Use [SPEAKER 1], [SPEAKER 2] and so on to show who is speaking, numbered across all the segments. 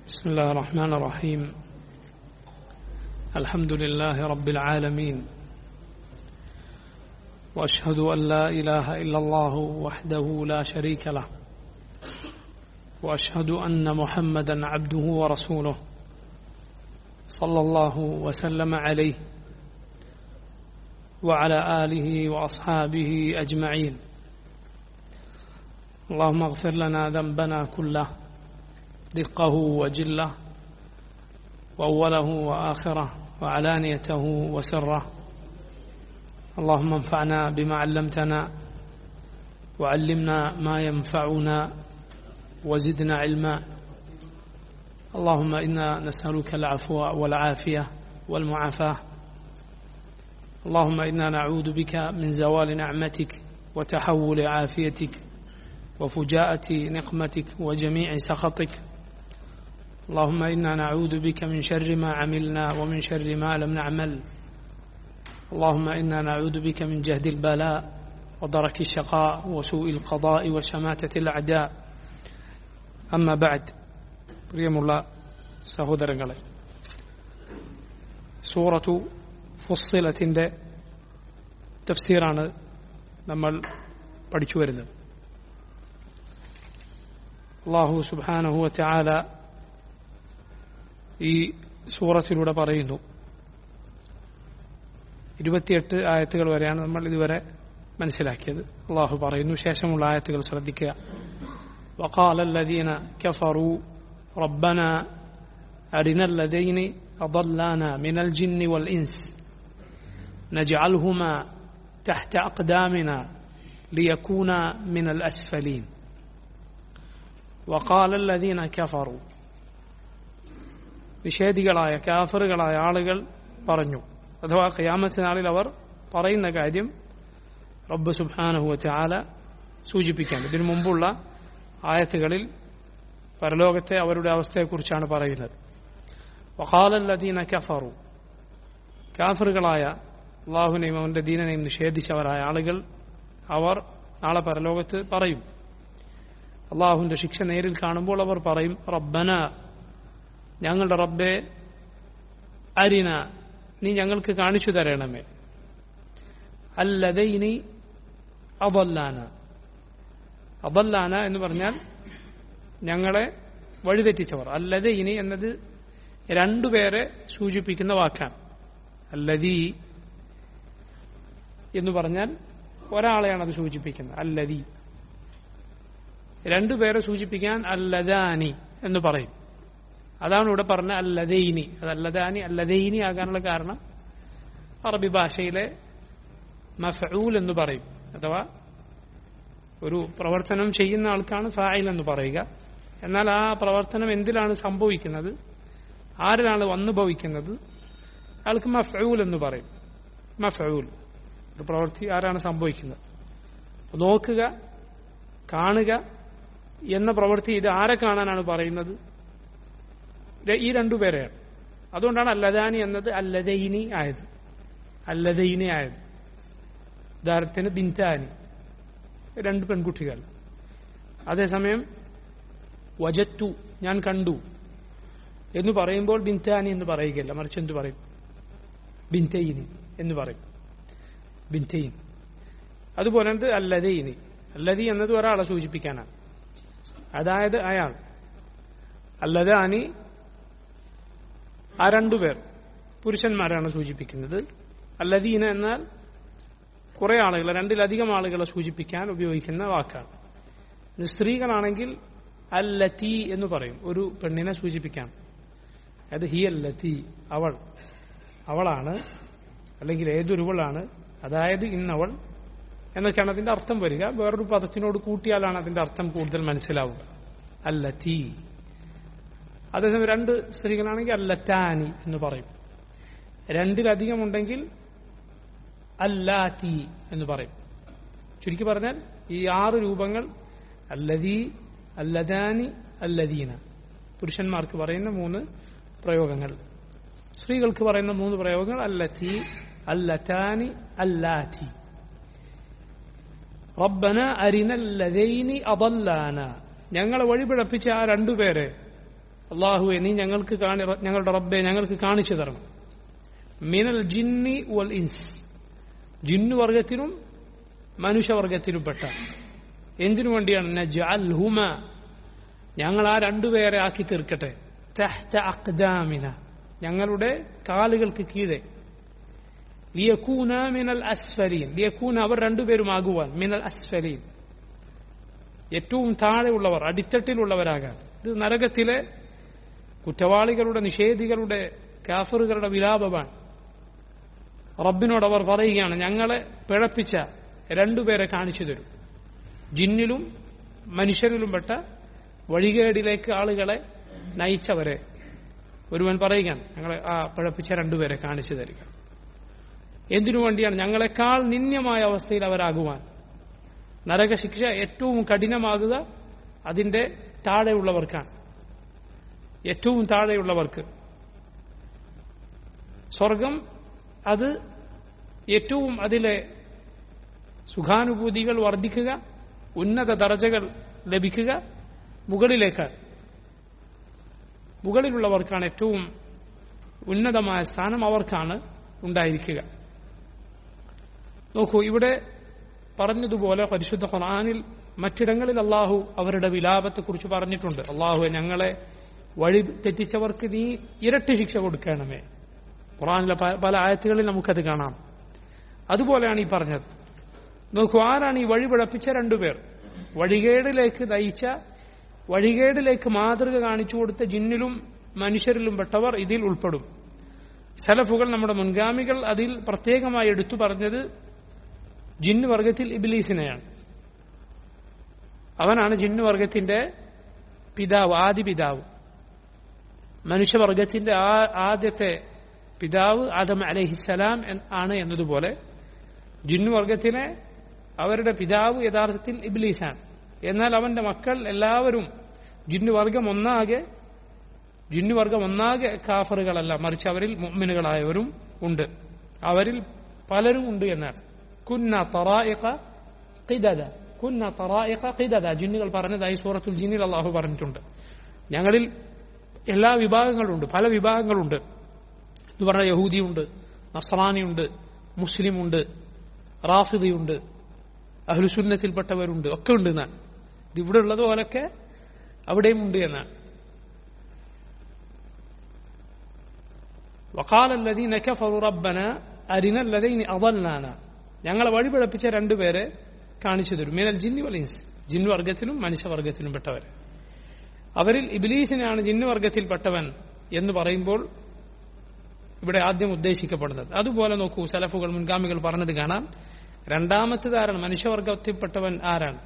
[SPEAKER 1] بسم الله الرحمن الرحيم الحمد لله رب العالمين واشهد ان لا اله الا الله وحده لا شريك له واشهد ان محمدا عبده ورسوله صلى الله وسلم عليه وعلى اله واصحابه اجمعين اللهم اغفر لنا ذنبنا كله دقه وجله واوله واخره وعلانيته وسره اللهم انفعنا بما علمتنا وعلمنا ما ينفعنا وزدنا علما اللهم انا نسالك العفو والعافيه والمعافاه اللهم انا نعوذ بك من زوال نعمتك وتحول عافيتك وفجاءه نقمتك وجميع سخطك اللهم انا نعوذ بك من شر ما عملنا ومن شر ما لم نعمل اللهم انا نعوذ بك من جهد البلاء ودرك الشقاء وسوء القضاء وشماتة الأعداء أما بعد പ്രിയമുള്ള സഹോദരങ്ങളെ സൂറത്തു ഫുസ്സിലത്തിൻ്റെ തഫ്സീറാണ് നമ്മൾ പഠിച്ചു വരുന്നത് അള്ളാഹു സുബാനഹു ചാല ഈ സൂറത്തിലൂടെ പറയുന്നു ഇരുപത്തിയെട്ട് ആയത്തുകൾ വരെയാണ് നമ്മൾ ഇതുവരെ മനസ്സിലാക്കിയത് അള്ളാഹു പറയുന്നു ശേഷമുള്ള ആയത്തുകൾ ശ്രദ്ധിക്കുക وقال الذين كفروا ربنا أرنا الذين أضلانا من الجن والإنس نجعلهما تحت أقدامنا ليكونا من الأسفلين وقال الذين كفروا നിഷേധികളായ കാഫറുകളായ ആളുകൾ പറഞ്ഞു അഥവാ ഖിയാമത്ത് നാളിൽ അവർ പറയുന്ന കാര്യം റബ്ബ് സുബാനഹുവ ആല സൂചിപ്പിക്കാൻ ഇതിനു മുമ്പുള്ള ആയത്തുകളിൽ പരലോകത്തെ അവരുടെ അവസ്ഥയെക്കുറിച്ചാണ് പറയുന്നത് വഖാലല്ലദീന കഫറു കാഫറുകളായ അള്ളാഹുനെയും അവന്റെ ദീനനെയും നിഷേധിച്ചവരായ ആളുകൾ അവർ നാളെ പരലോകത്ത് പറയും അള്ളാഹുവിന്റെ ശിക്ഷ നേരിൽ കാണുമ്പോൾ അവർ പറയും റബ്ബന ഞങ്ങളുടെ റബ്ബെ അരിന നീ ഞങ്ങൾക്ക് കാണിച്ചു തരണമേ അല്ലതൈനി അബല്ലാന അബല്ലാന എന്ന് പറഞ്ഞാൽ ഞങ്ങളെ വഴിതെറ്റിച്ചവർ അല്ലതെ ഇനി എന്നത് രണ്ടുപേരെ സൂചിപ്പിക്കുന്ന വാക്കാണ് അല്ലതി എന്ന് പറഞ്ഞാൽ ഒരാളെയാണ് അത് സൂചിപ്പിക്കുന്നത് അല്ലതി രണ്ടുപേരെ സൂചിപ്പിക്കാൻ അല്ലദാനി എന്ന് പറയും അതാണ് ഇവിടെ പറഞ്ഞ അല്ലദൈനി അത് അല്ലദാനി അല്ലദൈനി ആകാനുള്ള കാരണം അറബി ഭാഷയിലെ മഫൂൽ എന്ന് പറയും അഥവാ ഒരു പ്രവർത്തനം ചെയ്യുന്ന ആൾക്കാണ് ഫായിൽ എന്ന് പറയുക എന്നാൽ ആ പ്രവർത്തനം എന്തിലാണ് സംഭവിക്കുന്നത് ആരിലാണ് വന്നു ഭവിക്കുന്നത് അയാൾക്ക് മഫൂൽ എന്ന് പറയും മഫൂൽ ഒരു പ്രവൃത്തി ആരാണ് സംഭവിക്കുന്നത് നോക്കുക കാണുക എന്ന പ്രവൃത്തി ഇത് ആരെ കാണാനാണ് പറയുന്നത് ഈ രണ്ടുപേരെയാണ് അതുകൊണ്ടാണ് അല്ലദാനി എന്നത് അല്ലദൈനി ആയത് അല്ലദൈനി ആയത് ഉദാഹരണത്തിന് ബിന്താനി രണ്ട് പെൺകുട്ടികൾ അതേസമയം വജത്തു ഞാൻ കണ്ടു എന്ന് പറയുമ്പോൾ ബിന്താനി എന്ന് പറയുകയല്ല മറിച്ച് എന്ത് പറയും ബിന്തൈനി എന്ന് പറയും ബിന്തൈൻ അതുപോലെ അല്ലതൈനി അല്ലതി എന്നത് ഒരാളെ സൂചിപ്പിക്കാനാണ് അതായത് അയാൾ അല്ലതാനി ആ രണ്ടുപേർ പുരുഷന്മാരാണ് സൂചിപ്പിക്കുന്നത് അല്ലദീന എന്നാൽ കുറെ ആളുകളെ രണ്ടിലധികം ആളുകളെ സൂചിപ്പിക്കാൻ ഉപയോഗിക്കുന്ന വാക്കാണ് സ്ത്രീകളാണെങ്കിൽ അല്ലത്തി എന്ന് പറയും ഒരു പെണ്ണിനെ സൂചിപ്പിക്കാൻ അത് ഹി അല്ലത്തി അവൾ അവളാണ് അല്ലെങ്കിൽ ഏതൊരുവളാണ് അതായത് ഇന്നവൾ എന്നൊക്കെയാണ് അതിന്റെ അർത്ഥം വരിക വേറൊരു പദത്തിനോട് കൂട്ടിയാലാണ് അതിന്റെ അർത്ഥം കൂടുതൽ മനസ്സിലാവുക അല്ലത്തി അതേസമയം രണ്ട് സ്ത്രീകളാണെങ്കിൽ അല്ലത്താനി എന്ന് പറയും രണ്ടിലധികം ഉണ്ടെങ്കിൽ അല്ലാത്തി എന്ന് പറയും ചുരുക്കി പറഞ്ഞാൽ ഈ ആറ് രൂപങ്ങൾ അല്ലദീ അല്ലദാനി അല്ലദീന പുരുഷന്മാർക്ക് പറയുന്ന മൂന്ന് പ്രയോഗങ്ങൾ സ്ത്രീകൾക്ക് പറയുന്ന മൂന്ന് പ്രയോഗങ്ങൾ അല്ലത്തി അല്ലത്താനി അല്ലാത്തി റബ്ബന അരിനല്ലതൈനി അദല്ലാന ഞങ്ങളെ വഴിപിഴപ്പിച്ച ആ രണ്ടുപേരെ അള്ളാഹുവെ നീ ഞങ്ങൾക്ക് കാണി ഞങ്ങളുടെ റബ്ബെ ഞങ്ങൾക്ക് കാണിച്ചു തരണം മിനൽ ജിന്നി വൽ ഇൻസ് ജിന്നു വർഗത്തിനും മനുഷ്യവർഗത്തിനും പെട്ട എന്തിനു വേണ്ടിയാണ് നജ്അൽഹുമ ഞങ്ങൾ ആ രണ്ടുപേരെ ആക്കി തീർക്കട്ടെ തഹ്ത അഖ്ദാമിന ഞങ്ങളുടെ കാലുകൾക്ക് കീഴെ ലിയക്കൂന മിനൽ അസ്ഫലീൻ ലിയക്കൂന അവർ രണ്ടുപേരും ആകുവാൻ മിനൽ അസ്ഫലീൻ ഏറ്റവും താഴെയുള്ളവർ അടിത്തട്ടിലുള്ളവരാകാൻ ഇത് നരകത്തിലെ കുറ്റവാളികളുടെ നിഷേധികളുടെ കാഫറുകളുടെ വിലാപമാണ് റബ്ബിനോട് അവർ പറയുകയാണ് ഞങ്ങളെ പിഴപ്പിച്ച രണ്ടുപേരെ കാണിച്ചു തരും ജിന്നിലും മനുഷ്യരിലും പെട്ട വഴികേടിലേക്ക് ആളുകളെ നയിച്ചവരെ ഒരുവൻ പറയുകയാണ് ഞങ്ങളെ ആ പിഴപ്പിച്ച രണ്ടുപേരെ കാണിച്ചു തരിക എന്തിനു വേണ്ടിയാണ് ഞങ്ങളെക്കാൾ നിന്ദ്യമായ അവസ്ഥയിൽ അവരാകുവാൻ നരകശിക്ഷ ഏറ്റവും കഠിനമാകുക അതിന്റെ താഴെയുള്ളവർക്കാണ് ഏറ്റവും താഴെയുള്ളവർക്ക് സ്വർഗം അത് ഏറ്റവും അതിലെ സുഖാനുഭൂതികൾ വർദ്ധിക്കുക ഉന്നത ദർജകൾ ലഭിക്കുക മുകളിലേക്കാണ് മുകളിലുള്ളവർക്കാണ് ഏറ്റവും ഉന്നതമായ സ്ഥാനം അവർക്കാണ് ഉണ്ടായിരിക്കുക നോക്കൂ ഇവിടെ പറഞ്ഞതുപോലെ പരിശുദ്ധ ഖുർആനിൽ മറ്റിടങ്ങളിൽ അള്ളാഹു അവരുടെ വിലാപത്തെക്കുറിച്ച് പറഞ്ഞിട്ടുണ്ട് അള്ളാഹു ഞങ്ങളെ വഴി തെറ്റിച്ചവർക്ക് നീ ഇരട്ടി ശിക്ഷ കൊടുക്കണമേ ഖുറാനിലെ പല ആയത്തുകളിൽ നമുക്കത് കാണാം അതുപോലെയാണ് ഈ പറഞ്ഞത് നോക്കൂ ആരാണ് ഈ വഴി പിഴപ്പിച്ച രണ്ടുപേർ വഴികേടിലേക്ക് നയിച്ച വഴികേടിലേക്ക് മാതൃക കാണിച്ചു കൊടുത്ത ജിന്നിലും മനുഷ്യരിലും പെട്ടവർ ഇതിൽ ഉൾപ്പെടും സലഫുകൾ നമ്മുടെ മുൻഗാമികൾ അതിൽ പ്രത്യേകമായി എടുത്തു പറഞ്ഞത് ജിന്ന് വർഗത്തിൽ ഇബിലീസിനെയാണ് അവനാണ് ജിന്നു വർഗത്തിന്റെ പിതാവ് ആദി പിതാവ് മനുഷ്യവർഗത്തിന്റെ ആദ്യത്തെ പിതാവ് ആദം അലഹിസലാം ആണ് എന്നതുപോലെ ജിന്നു വർഗത്തിനെ അവരുടെ പിതാവ് യഥാർത്ഥത്തിൽ ഇബ്ലീസാണ് എന്നാൽ അവന്റെ മക്കൾ എല്ലാവരും ജിന്നുവർഗം ഒന്നാകെ ജിന്നുവർഗം ഒന്നാകെ കാഫറുകളല്ല മറിച്ച് അവരിൽ മുമ്മിനുകളായവരും ഉണ്ട് അവരിൽ പലരും ഉണ്ട് എന്നാണ് കുന്ന തറായിഖ ഖിദദ കുന്ന തറായിഖ ഖിദദ ജിന്നുകൾ പറഞ്ഞതായി സൂറത്തുൽ ജിന്നിൽ അള്ളാഹു പറഞ്ഞിട്ടുണ്ട് ഞങ്ങളിൽ എല്ലാ വിഭാഗങ്ങളുണ്ട് പല വിഭാഗങ്ങളുണ്ട് എന്ന് പറഞ്ഞാൽ യഹൂദിയുണ്ട് നസ്രാനിയുണ്ട് മുസ്ലിമുണ്ട് റാഫിദിയുണ്ട് അഹ്ലുസുന്നത്തിൽപ്പെട്ടവരുണ്ട് ഒക്കെ ഉണ്ട് എന്നാണ് ഇത് ഇവിടെ ഉള്ളതുപോലൊക്കെ അവിടെയും ഉണ്ട് എന്നാണ് وقال الذين كفروا ربنا أرنا الذين أضلنا ഞങ്ങളെ വഴിപിഴപ്പിച്ച രണ്ടുപേരെ കാണിച്ചു തരും മിനൽ ജിന്നി വലീൻസ് ജിന്നു വർഗത്തിലും മനുഷ്യവർഗത്തിലും പെട്ടവരെ അവരിൽ ഇബിലീസിനാണ് ജിന്നു വർഗത്തിൽപ്പെട്ടവൻ എന്ന് പറയുമ്പോൾ ഇവിടെ ആദ്യം ഉദ്ദേശിക്കപ്പെടുന്നത് അതുപോലെ നോക്കൂ സലഫുകൾ മുൻഗാമികൾ പറഞ്ഞത് കാണാം രണ്ടാമത്തേത് ആരാണ് മനുഷ്യവർഗത്തിൽപ്പെട്ടവൻ ആരാണ്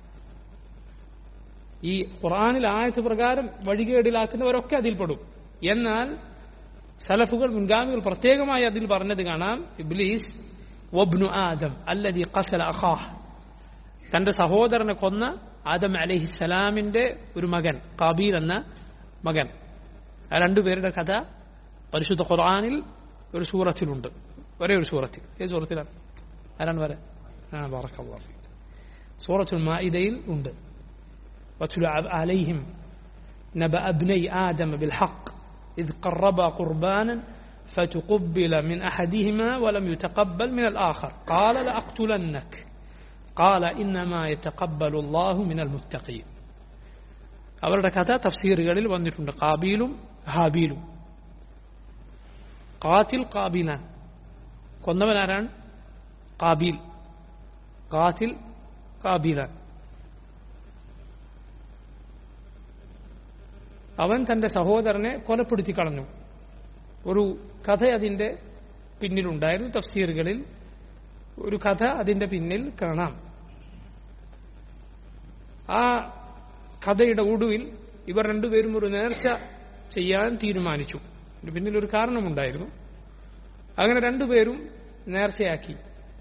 [SPEAKER 1] ഈ ഖുറാനിൽ ആയത്ത് പ്രകാരം വഴികേടിലാക്കുന്നവരൊക്കെ അതിൽപ്പെടും എന്നാൽ സലഫുകൾ മുൻഗാമികൾ പ്രത്യേകമായി അതിൽ പറഞ്ഞത് കാണാം ഇബ്ലീസ് വബ്നു ആദം അല്ലതി ഖസല അഖാഹ് തന്റെ സഹോദരനെ കൊന്ന ആദം അലഹിസലാമിന്റെ ഒരു മകൻ കാബീൽ എന്ന മകൻ ആ രണ്ടുപേരുടെ കഥ പരിശുദ്ധ ഖുർആാനിൽ ഒരു സൂറത്തിലുണ്ട് ഒരേ ഒരു സൂറത്തിൽ ഏത് സൂറത്തിലാണ് ആരാണ് വരെ ആ ബറക്കല്ലാ സൂറത്തുൽ മാഇദയിൽ ഉണ്ട് واتل عليهم نبأ ابني آدم بالحق إذ قربا قربانا فتقبل من أحدهما ولم يتقبل من الآخر قال لأقتلنك قال إنما يتقبل الله من المتقين അവരുടെ കഥ തഫ്സീറുകളിൽ വന്നിട്ടുണ്ട് കാബീലും ഹാബീലും കാത്തിൽ കാബീലാണ് കൊന്നവൻ ആരാണ് കാബീൽ കാത്തിൽ കാബീലാണ് അവൻ തന്റെ സഹോദരനെ കൊലപ്പെടുത്തി കളഞ്ഞു ഒരു കഥ അതിന്റെ പിന്നിലുണ്ടായിരുന്നു തഫ്സീറുകളിൽ ഒരു കഥ അതിന്റെ പിന്നിൽ കാണാം ആ കഥയുടെ ഒടുവിൽ ഇവർ രണ്ടുപേരും ഒരു നേർച്ച ചെയ്യാൻ തീരുമാനിച്ചു ഇതിന് പിന്നിൽ ഒരു കാരണമുണ്ടായിരുന്നു അങ്ങനെ രണ്ടുപേരും നേർച്ചയാക്കി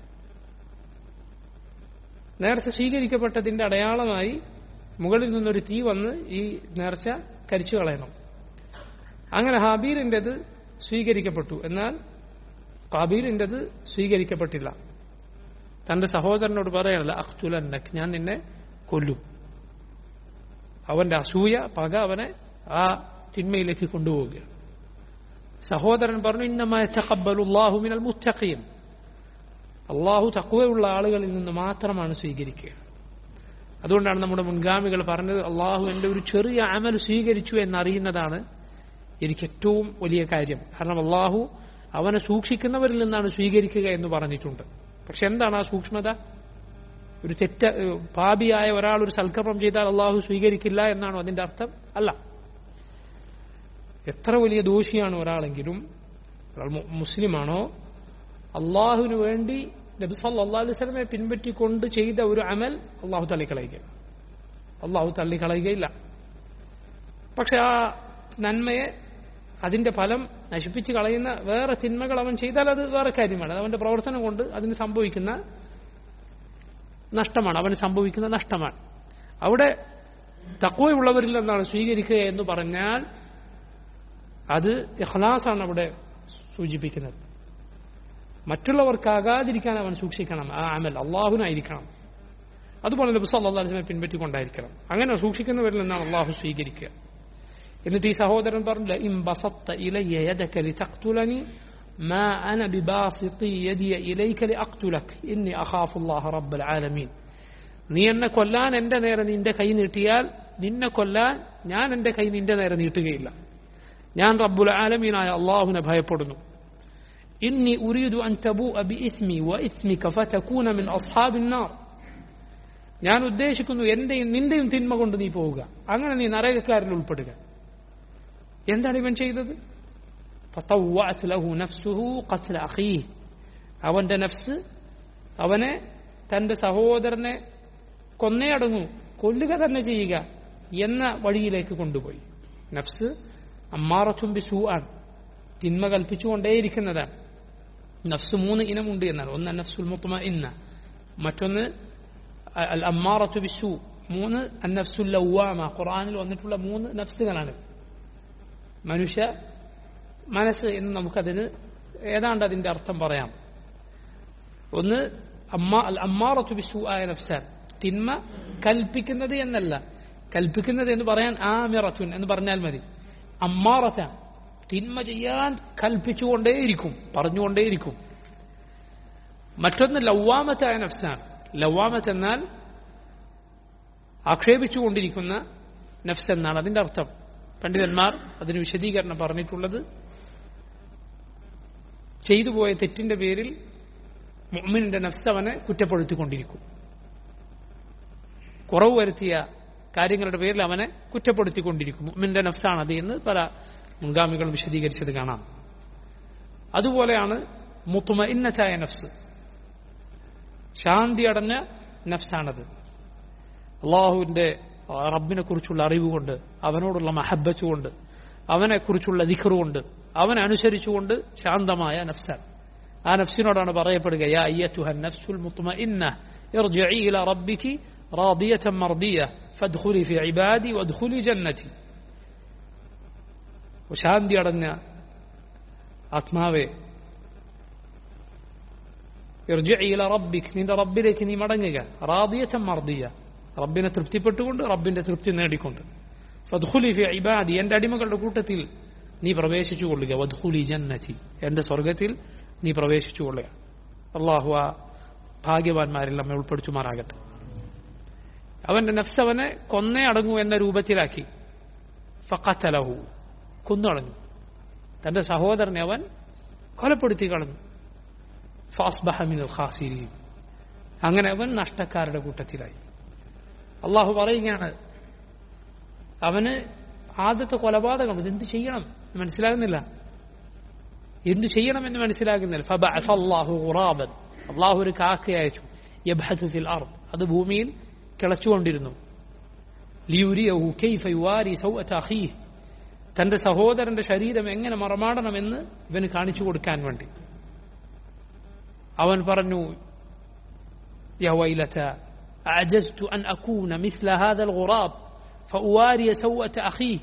[SPEAKER 1] നേർച്ച സ്വീകരിക്കപ്പെട്ടതിന്റെ അടയാളമായി മുകളിൽ നിന്നൊരു തീ വന്ന് ഈ നേർച്ച കരിച്ചു കളയണം അങ്ങനെ ഹാബീലിൻ്റെത് സ്വീകരിക്കപ്പെട്ടു എന്നാൽ കാബീലിൻ്റെത് സ്വീകരിക്കപ്പെട്ടില്ല തന്റെ സഹോദരനോട് പറയാനല്ല അഖ്തുലന്നക് ഞാൻ നിന്നെ കൊല്ലും അവന്റെ അസൂയ പക അവനെ ആ തിന്മയിലേക്ക് കൊണ്ടുപോവുകയാണ് സഹോദരൻ പറഞ്ഞു ഇന്നമായ തഖബ്ബലുല്ലാഹു മിനൽ മുത്തഖീൻ അള്ളാഹു തക്കുവയുള്ള ആളുകളിൽ നിന്ന് മാത്രമാണ് സ്വീകരിക്കുക അതുകൊണ്ടാണ് നമ്മുടെ മുൻഗാമികൾ പറഞ്ഞത് അള്ളാഹു എൻ്റെ ഒരു ചെറിയ അമൽ സ്വീകരിച്ചു എന്നറിയുന്നതാണ് എനിക്ക് ഏറ്റവും വലിയ കാര്യം കാരണം അള്ളാഹു അവനെ സൂക്ഷിക്കുന്നവരിൽ നിന്നാണ് സ്വീകരിക്കുക എന്ന് പറഞ്ഞിട്ടുണ്ട് പക്ഷെ എന്താണ് ആ സൂക്ഷ്മത ഒരു തെറ്റ പാപിയായ ഒരാൾ ഒരു സൽക്കർമ്മം ചെയ്താൽ അള്ളാഹു സ്വീകരിക്കില്ല എന്നാണോ അതിന്റെ അർത്ഥം അല്ല എത്ര വലിയ ദോഷിയാണ് ഒരാളെങ്കിലും ഒരാൾ മുസ്ലിമാണോ അള്ളാഹുവിന് വേണ്ടി നബി സല്ലാ അലൈഹി സ്വലമെ പിൻപറ്റിക്കൊണ്ട് ചെയ്ത ഒരു അമൽ അള്ളാഹു തള്ളിക്കളയുക അള്ളാഹു തള്ളിക്കളയുകയില്ല പക്ഷെ ആ നന്മയെ അതിന്റെ ഫലം നശിപ്പിച്ച് കളയുന്ന വേറെ തിന്മകൾ അവൻ ചെയ്താൽ അത് വേറെ കാര്യമാണ് അത് അവന്റെ പ്രവർത്തനം കൊണ്ട് അതിന് സംഭവിക്കുന്ന നഷ്ടമാണ് അവന് സംഭവിക്കുന്ന നഷ്ടമാണ് അവിടെ തക്കവയുള്ളവരിൽ നിന്നാണ് സ്വീകരിക്കുക എന്ന് പറഞ്ഞാൽ അത് ഇഖ്ലാസാണ് അവിടെ സൂചിപ്പിക്കുന്നത് മറ്റുള്ളവർക്കാകാതിരിക്കാൻ അവൻ സൂക്ഷിക്കണം ആ അമൽ അള്ളാഹുനായിരിക്കണം അതുപോലെ നബി സല്ലല്ലാഹു അലൈഹി വസല്ലം പിൻപറ്റിക്കൊണ്ടായിരിക്കണം അങ്ങനെ സൂക്ഷിക്കുന്നവരിൽ നിന്നാണ് അള്ളാഹു സ്വീകരിക്കുക എന്നിട്ട് ഈ സഹോദരൻ പറഞ്ഞു ഇം ബസത്ത ഇലയ്യ യദക ലിതഖ്തുലനി ما أنا بباسط يدي إليك لأقتلك إني أخاف الله رب العالمين നീ എന്നെ കൊല്ലാൻ എന്റെ നേരെ നിന്റെ കൈ നീട്ടിയാൽ നിന്നെ കൊല്ലാൻ ഞാൻ എന്റെ കൈ നിന്റെ നേരെ നീട്ടുകയില്ല ഞാൻ റബ്ബുൽ ആലമീനായ അള്ളാഹുവിനെ ഭയപ്പെടുന്നു ഇന്നി ഉരീദു അൻ തബു അബി ഇസ്മി വ ഇസ്മിക ഫതകൂന മിൻ അസ്ഹാബിൻ നാർ ഞാൻ ഉദ്ദേശിക്കുന്നു എന്റെയും നിന്റെയും തിന്മ കൊണ്ട് നീ പോവുക അങ്ങനെ നീ നരകക്കാരിൽ ഉൾപ്പെടുക എന്താണ് ഇവൻ ചെയ്തത് فطوعت له نفسه قتل أخيه അവന്റെ നഫ്സ് അവനെ തന്റെ സഹോദരനെ കൊന്നയടങ്ങൂ കൊല്ലുക തന്നെ ചെയ്യുക എന്ന വഴിയിലേക്ക് കൊണ്ടുപോയി നഫ്സ് അമ്മാറത്തും ബിസു ആണ് തിന്മ കൽപ്പിച്ചുകൊണ്ടേയിരിക്കുന്നതാണ് നഫ്സ് മൂന്ന് ഇനമുണ്ട് എന്നാണ് ഒന്ന് നഫ്സുൽ മുത്തമ ഇന്ന മറ്റൊന്ന് അൽ അമ്മാറത്തു ബിസു മൂന്ന് അന്നഫ്സുൽ ലവാമ ഖുറാനിൽ വന്നിട്ടുള്ള മൂന്ന് നഫ്സുകളാണ് മനുഷ്യ മനസ്സ് എന്ന് നമുക്കതിന് ഏതാണ്ട് അതിന്റെ അർത്ഥം പറയാം ഒന്ന് അമ്മാ അൽ അമ്മാറത്തു ബിസു ആയ നഫ്സാൻ തിന്മ കൽപ്പിക്കുന്നത് എന്നല്ല കൽപ്പിക്കുന്നത് എന്ന് പറയാൻ ആമിറത്തുൻ എന്ന് പറഞ്ഞാൽ മതി അമ്മാറത്ത തിന്മ ചെയ്യാൻ കൽപ്പിച്ചുകൊണ്ടേയിരിക്കും പറഞ്ഞുകൊണ്ടേയിരിക്കും മറ്റൊന്ന് ലവാമത്തായ നഫ്സാൻ ലവാമത്ത് എന്നാൽ ആക്ഷേപിച്ചുകൊണ്ടിരിക്കുന്ന നഫ്സ് എന്നാണ് അതിന്റെ അർത്ഥം പണ്ഡിതന്മാർ അതിന് വിശദീകരണം പറഞ്ഞിട്ടുള്ളത് ചെയ്തു പോയ തെറ്റിന്റെ പേരിൽ മുഅ്മിനിന്റെ നഫ്സ് അവനെ കുറ്റപ്പെടുത്തിക്കൊണ്ടിരിക്കും കുറവ് വരുത്തിയ കാര്യങ്ങളുടെ പേരിൽ അവനെ കുറ്റപ്പെടുത്തിക്കൊണ്ടിരിക്കും മുഅ്മിന്റെ നഫ്സാണ് അത് എന്ന് പല മുൻഗാമികൾ വിശദീകരിച്ചത് കാണാം അതുപോലെയാണ് മുത്തുമ ഇന്നറ്റായ നഫ്സ് ശാന്തി അടഞ്ഞ നഫ്സാണത് അള്ളാഹുവിന്റെ റബ്ബിനെ കുറിച്ചുള്ള അറിവ് കൊണ്ട് അവനോടുള്ള മഹബത്ത് കൊണ്ട് അവനെ കുറിച്ചുള്ള ദിഖർ കൊണ്ട് അവനെ അനുസരിച്ചുകൊണ്ട് ശാന്തമായ നഫ്സാൻ ആ നഫ്സിനോടാണ് പറയപ്പെടുക യാ അയ്യത്തുഹ നഫ്സുൽ മുത്മഇന്ന ഇർജിഇ ഇല റബ്ബികി റാദിയതൻ മർദിയ ഫദ്ഖുലി ഫി ഇബാദി വദ്ഖുലി ജന്നതി ശാന്തി അടഞ്ഞ ആത്മാവേ ഇർജിഇ ഇല റബ്ബിക് നിന്റെ റബ്ബിലേക്ക് നീ മടങ്ങുക റാദിയതൻ മർദിയ റബ്ബിനെ തൃപ്തിപ്പെട്ടുകൊണ്ട് റബ്ബിന്റെ തൃപ്തി നേടിക്കൊണ്ട് ഫദ്ഖുലി ഫി ഇബാദി എന്റെ അടിമകളുടെ കൂട്ടത്തിൽ നീ പ്രവേശിച്ചു കൊള്ളുക വദ്ഖുലി ജന്നതി എന്റെ സ്വർഗത്തിൽ നീ പ്രവേശിച്ചു കൊള്ളുക അള്ളാഹു ആ ഭാഗ്യവാന്മാരിൽ നമ്മെ ഉൾപ്പെടുത്തുമാറാകട്ടെ അവന്റെ നഫ്സ് അവനെ കൊന്നേ അടങ്ങൂ എന്ന രൂപത്തിലാക്കി ഫക്കത്തലഹു കൊന്നടഞ്ഞു തന്റെ സഹോദരനെ അവൻ കൊലപ്പെടുത്തി കളഞ്ഞു ഫാസ്ബഹമിനൽ ഖാസിരി അങ്ങനെ അവൻ നഷ്ടക്കാരുടെ കൂട്ടത്തിലായി അള്ളാഹു പറയുകയാണ് അവന് ആദ്യത്തെ കൊലപാതകം ഇതെന്ത് ചെയ്യണം മനസ്സിലാകുന്നില്ല എന്തു ചെയ്യണമെന്ന് മനസ്സിലാകുന്നില്ല ഫബഅസല്ലാഹു ഖുറാബൻ അള്ളാഹു ഒരു കാക്ക അയച്ചു യബ്ഹസു ഫിൽ അർദ് അത് ഭൂമിയിൽ കിളച്ചുകൊണ്ടിരുന്നു ലിയുരിയഹു കൈഫ യുവാരി സൗഅത അഖീഹ് തന്റെ സഹോദരന്റെ ശരീരം എങ്ങനെ മറമാടണമെന്ന് ഇവന് കാണിച്ചു കൊടുക്കാൻ വേണ്ടി അവൻ പറഞ്ഞു യാ വൈലത أعجزت أن أكون مثل هذا الغراب فأواري سوءة أخيه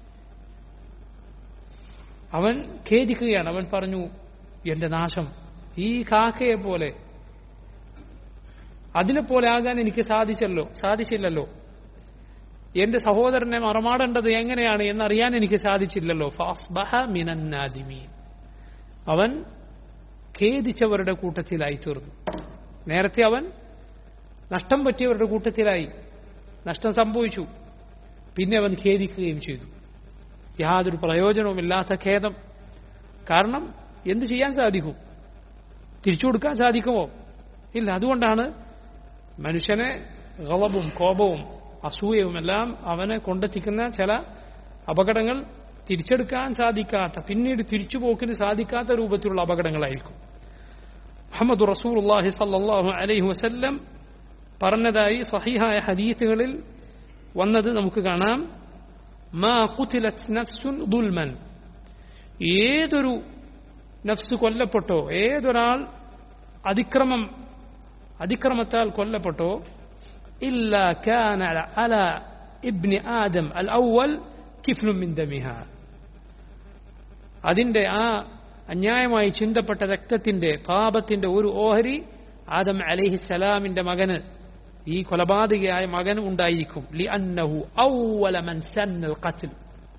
[SPEAKER 1] അവൻ ഖേദിക്കുകയാണ് അവൻ പറഞ്ഞു എന്റെ നാശം ഈ കാക്കയെ പോലെ അതിനെ പോലെ ആകാൻ എനിക്ക് സാധിച്ചല്ലോ സാധിച്ചില്ലല്ലോ എന്റെ സഹോദരനെ മറമാടേണ്ടത് എങ്ങനെയാണ് എന്നറിയാൻ എനിക്ക് സാധിച്ചില്ലല്ലോ ഫാസ്ബഹ മിനന്നാദിമീൻ അവൻ ഖേദിച്ചവരുടെ കൂട്ടത്തിലായി തീർന്നു നേരത്തെ അവൻ നഷ്ടം പറ്റിയവരുടെ കൂട്ടത്തിലായി നഷ്ടം സംഭവിച്ചു പിന്നെ അവൻ ഖേദിക്കുകയും ചെയ്തു യാതൊരു പ്രയോജനവുമില്ലാത്ത ഖേദം കാരണം എന്ത് ചെയ്യാൻ സാധിക്കും തിരിച്ചു കൊടുക്കാൻ സാധിക്കുമോ ഇല്ല അതുകൊണ്ടാണ് മനുഷ്യനെ ഗളബും കോപവും അസൂയവും എല്ലാം അവനെ കൊണ്ടെത്തിക്കുന്ന ചില അപകടങ്ങൾ തിരിച്ചെടുക്കാൻ സാധിക്കാത്ത പിന്നീട് തിരിച്ചുപോക്കിന് സാധിക്കാത്ത രൂപത്തിലുള്ള അപകടങ്ങളായിരിക്കും മുഹമ്മദ് റസൂലുള്ളാഹി സല്ലല്ലാഹു അലൈഹി വസല്ലം പറഞ്ഞതായി സഹിഹായ ഹദീത്തുകളിൽ വന്നത് നമുക്ക് കാണാം മാ ഖുതിലത് നഫ്സുൻ ദുൽമൻ ഏതൊരു നഫ്സ് കൊല്ലപ്പെട്ടോ ഏതൊരാൾ അതിക്രമം അതിക്രമത്താൽ കൊല്ലപ്പെട്ടോ ഇല്ല കാന അല ഇബ്നി ആദം അൽ ഔവൽ കിഫ്ലും മിൻ ദമിഹ അതിന്റെ ആ അന്യായമായി ചിന്തപ്പെട്ട രക്തത്തിന്റെ പാപത്തിന്റെ ഒരു ഓഹരി ആദം അലഹിസലാമിന്റെ മകന് ഈ കൊലപാതകയായ മകൻ ഉണ്ടായിരിക്കും ലി അന്നഹു ഔവല മൻ സന്നൽ ഖത്ൽ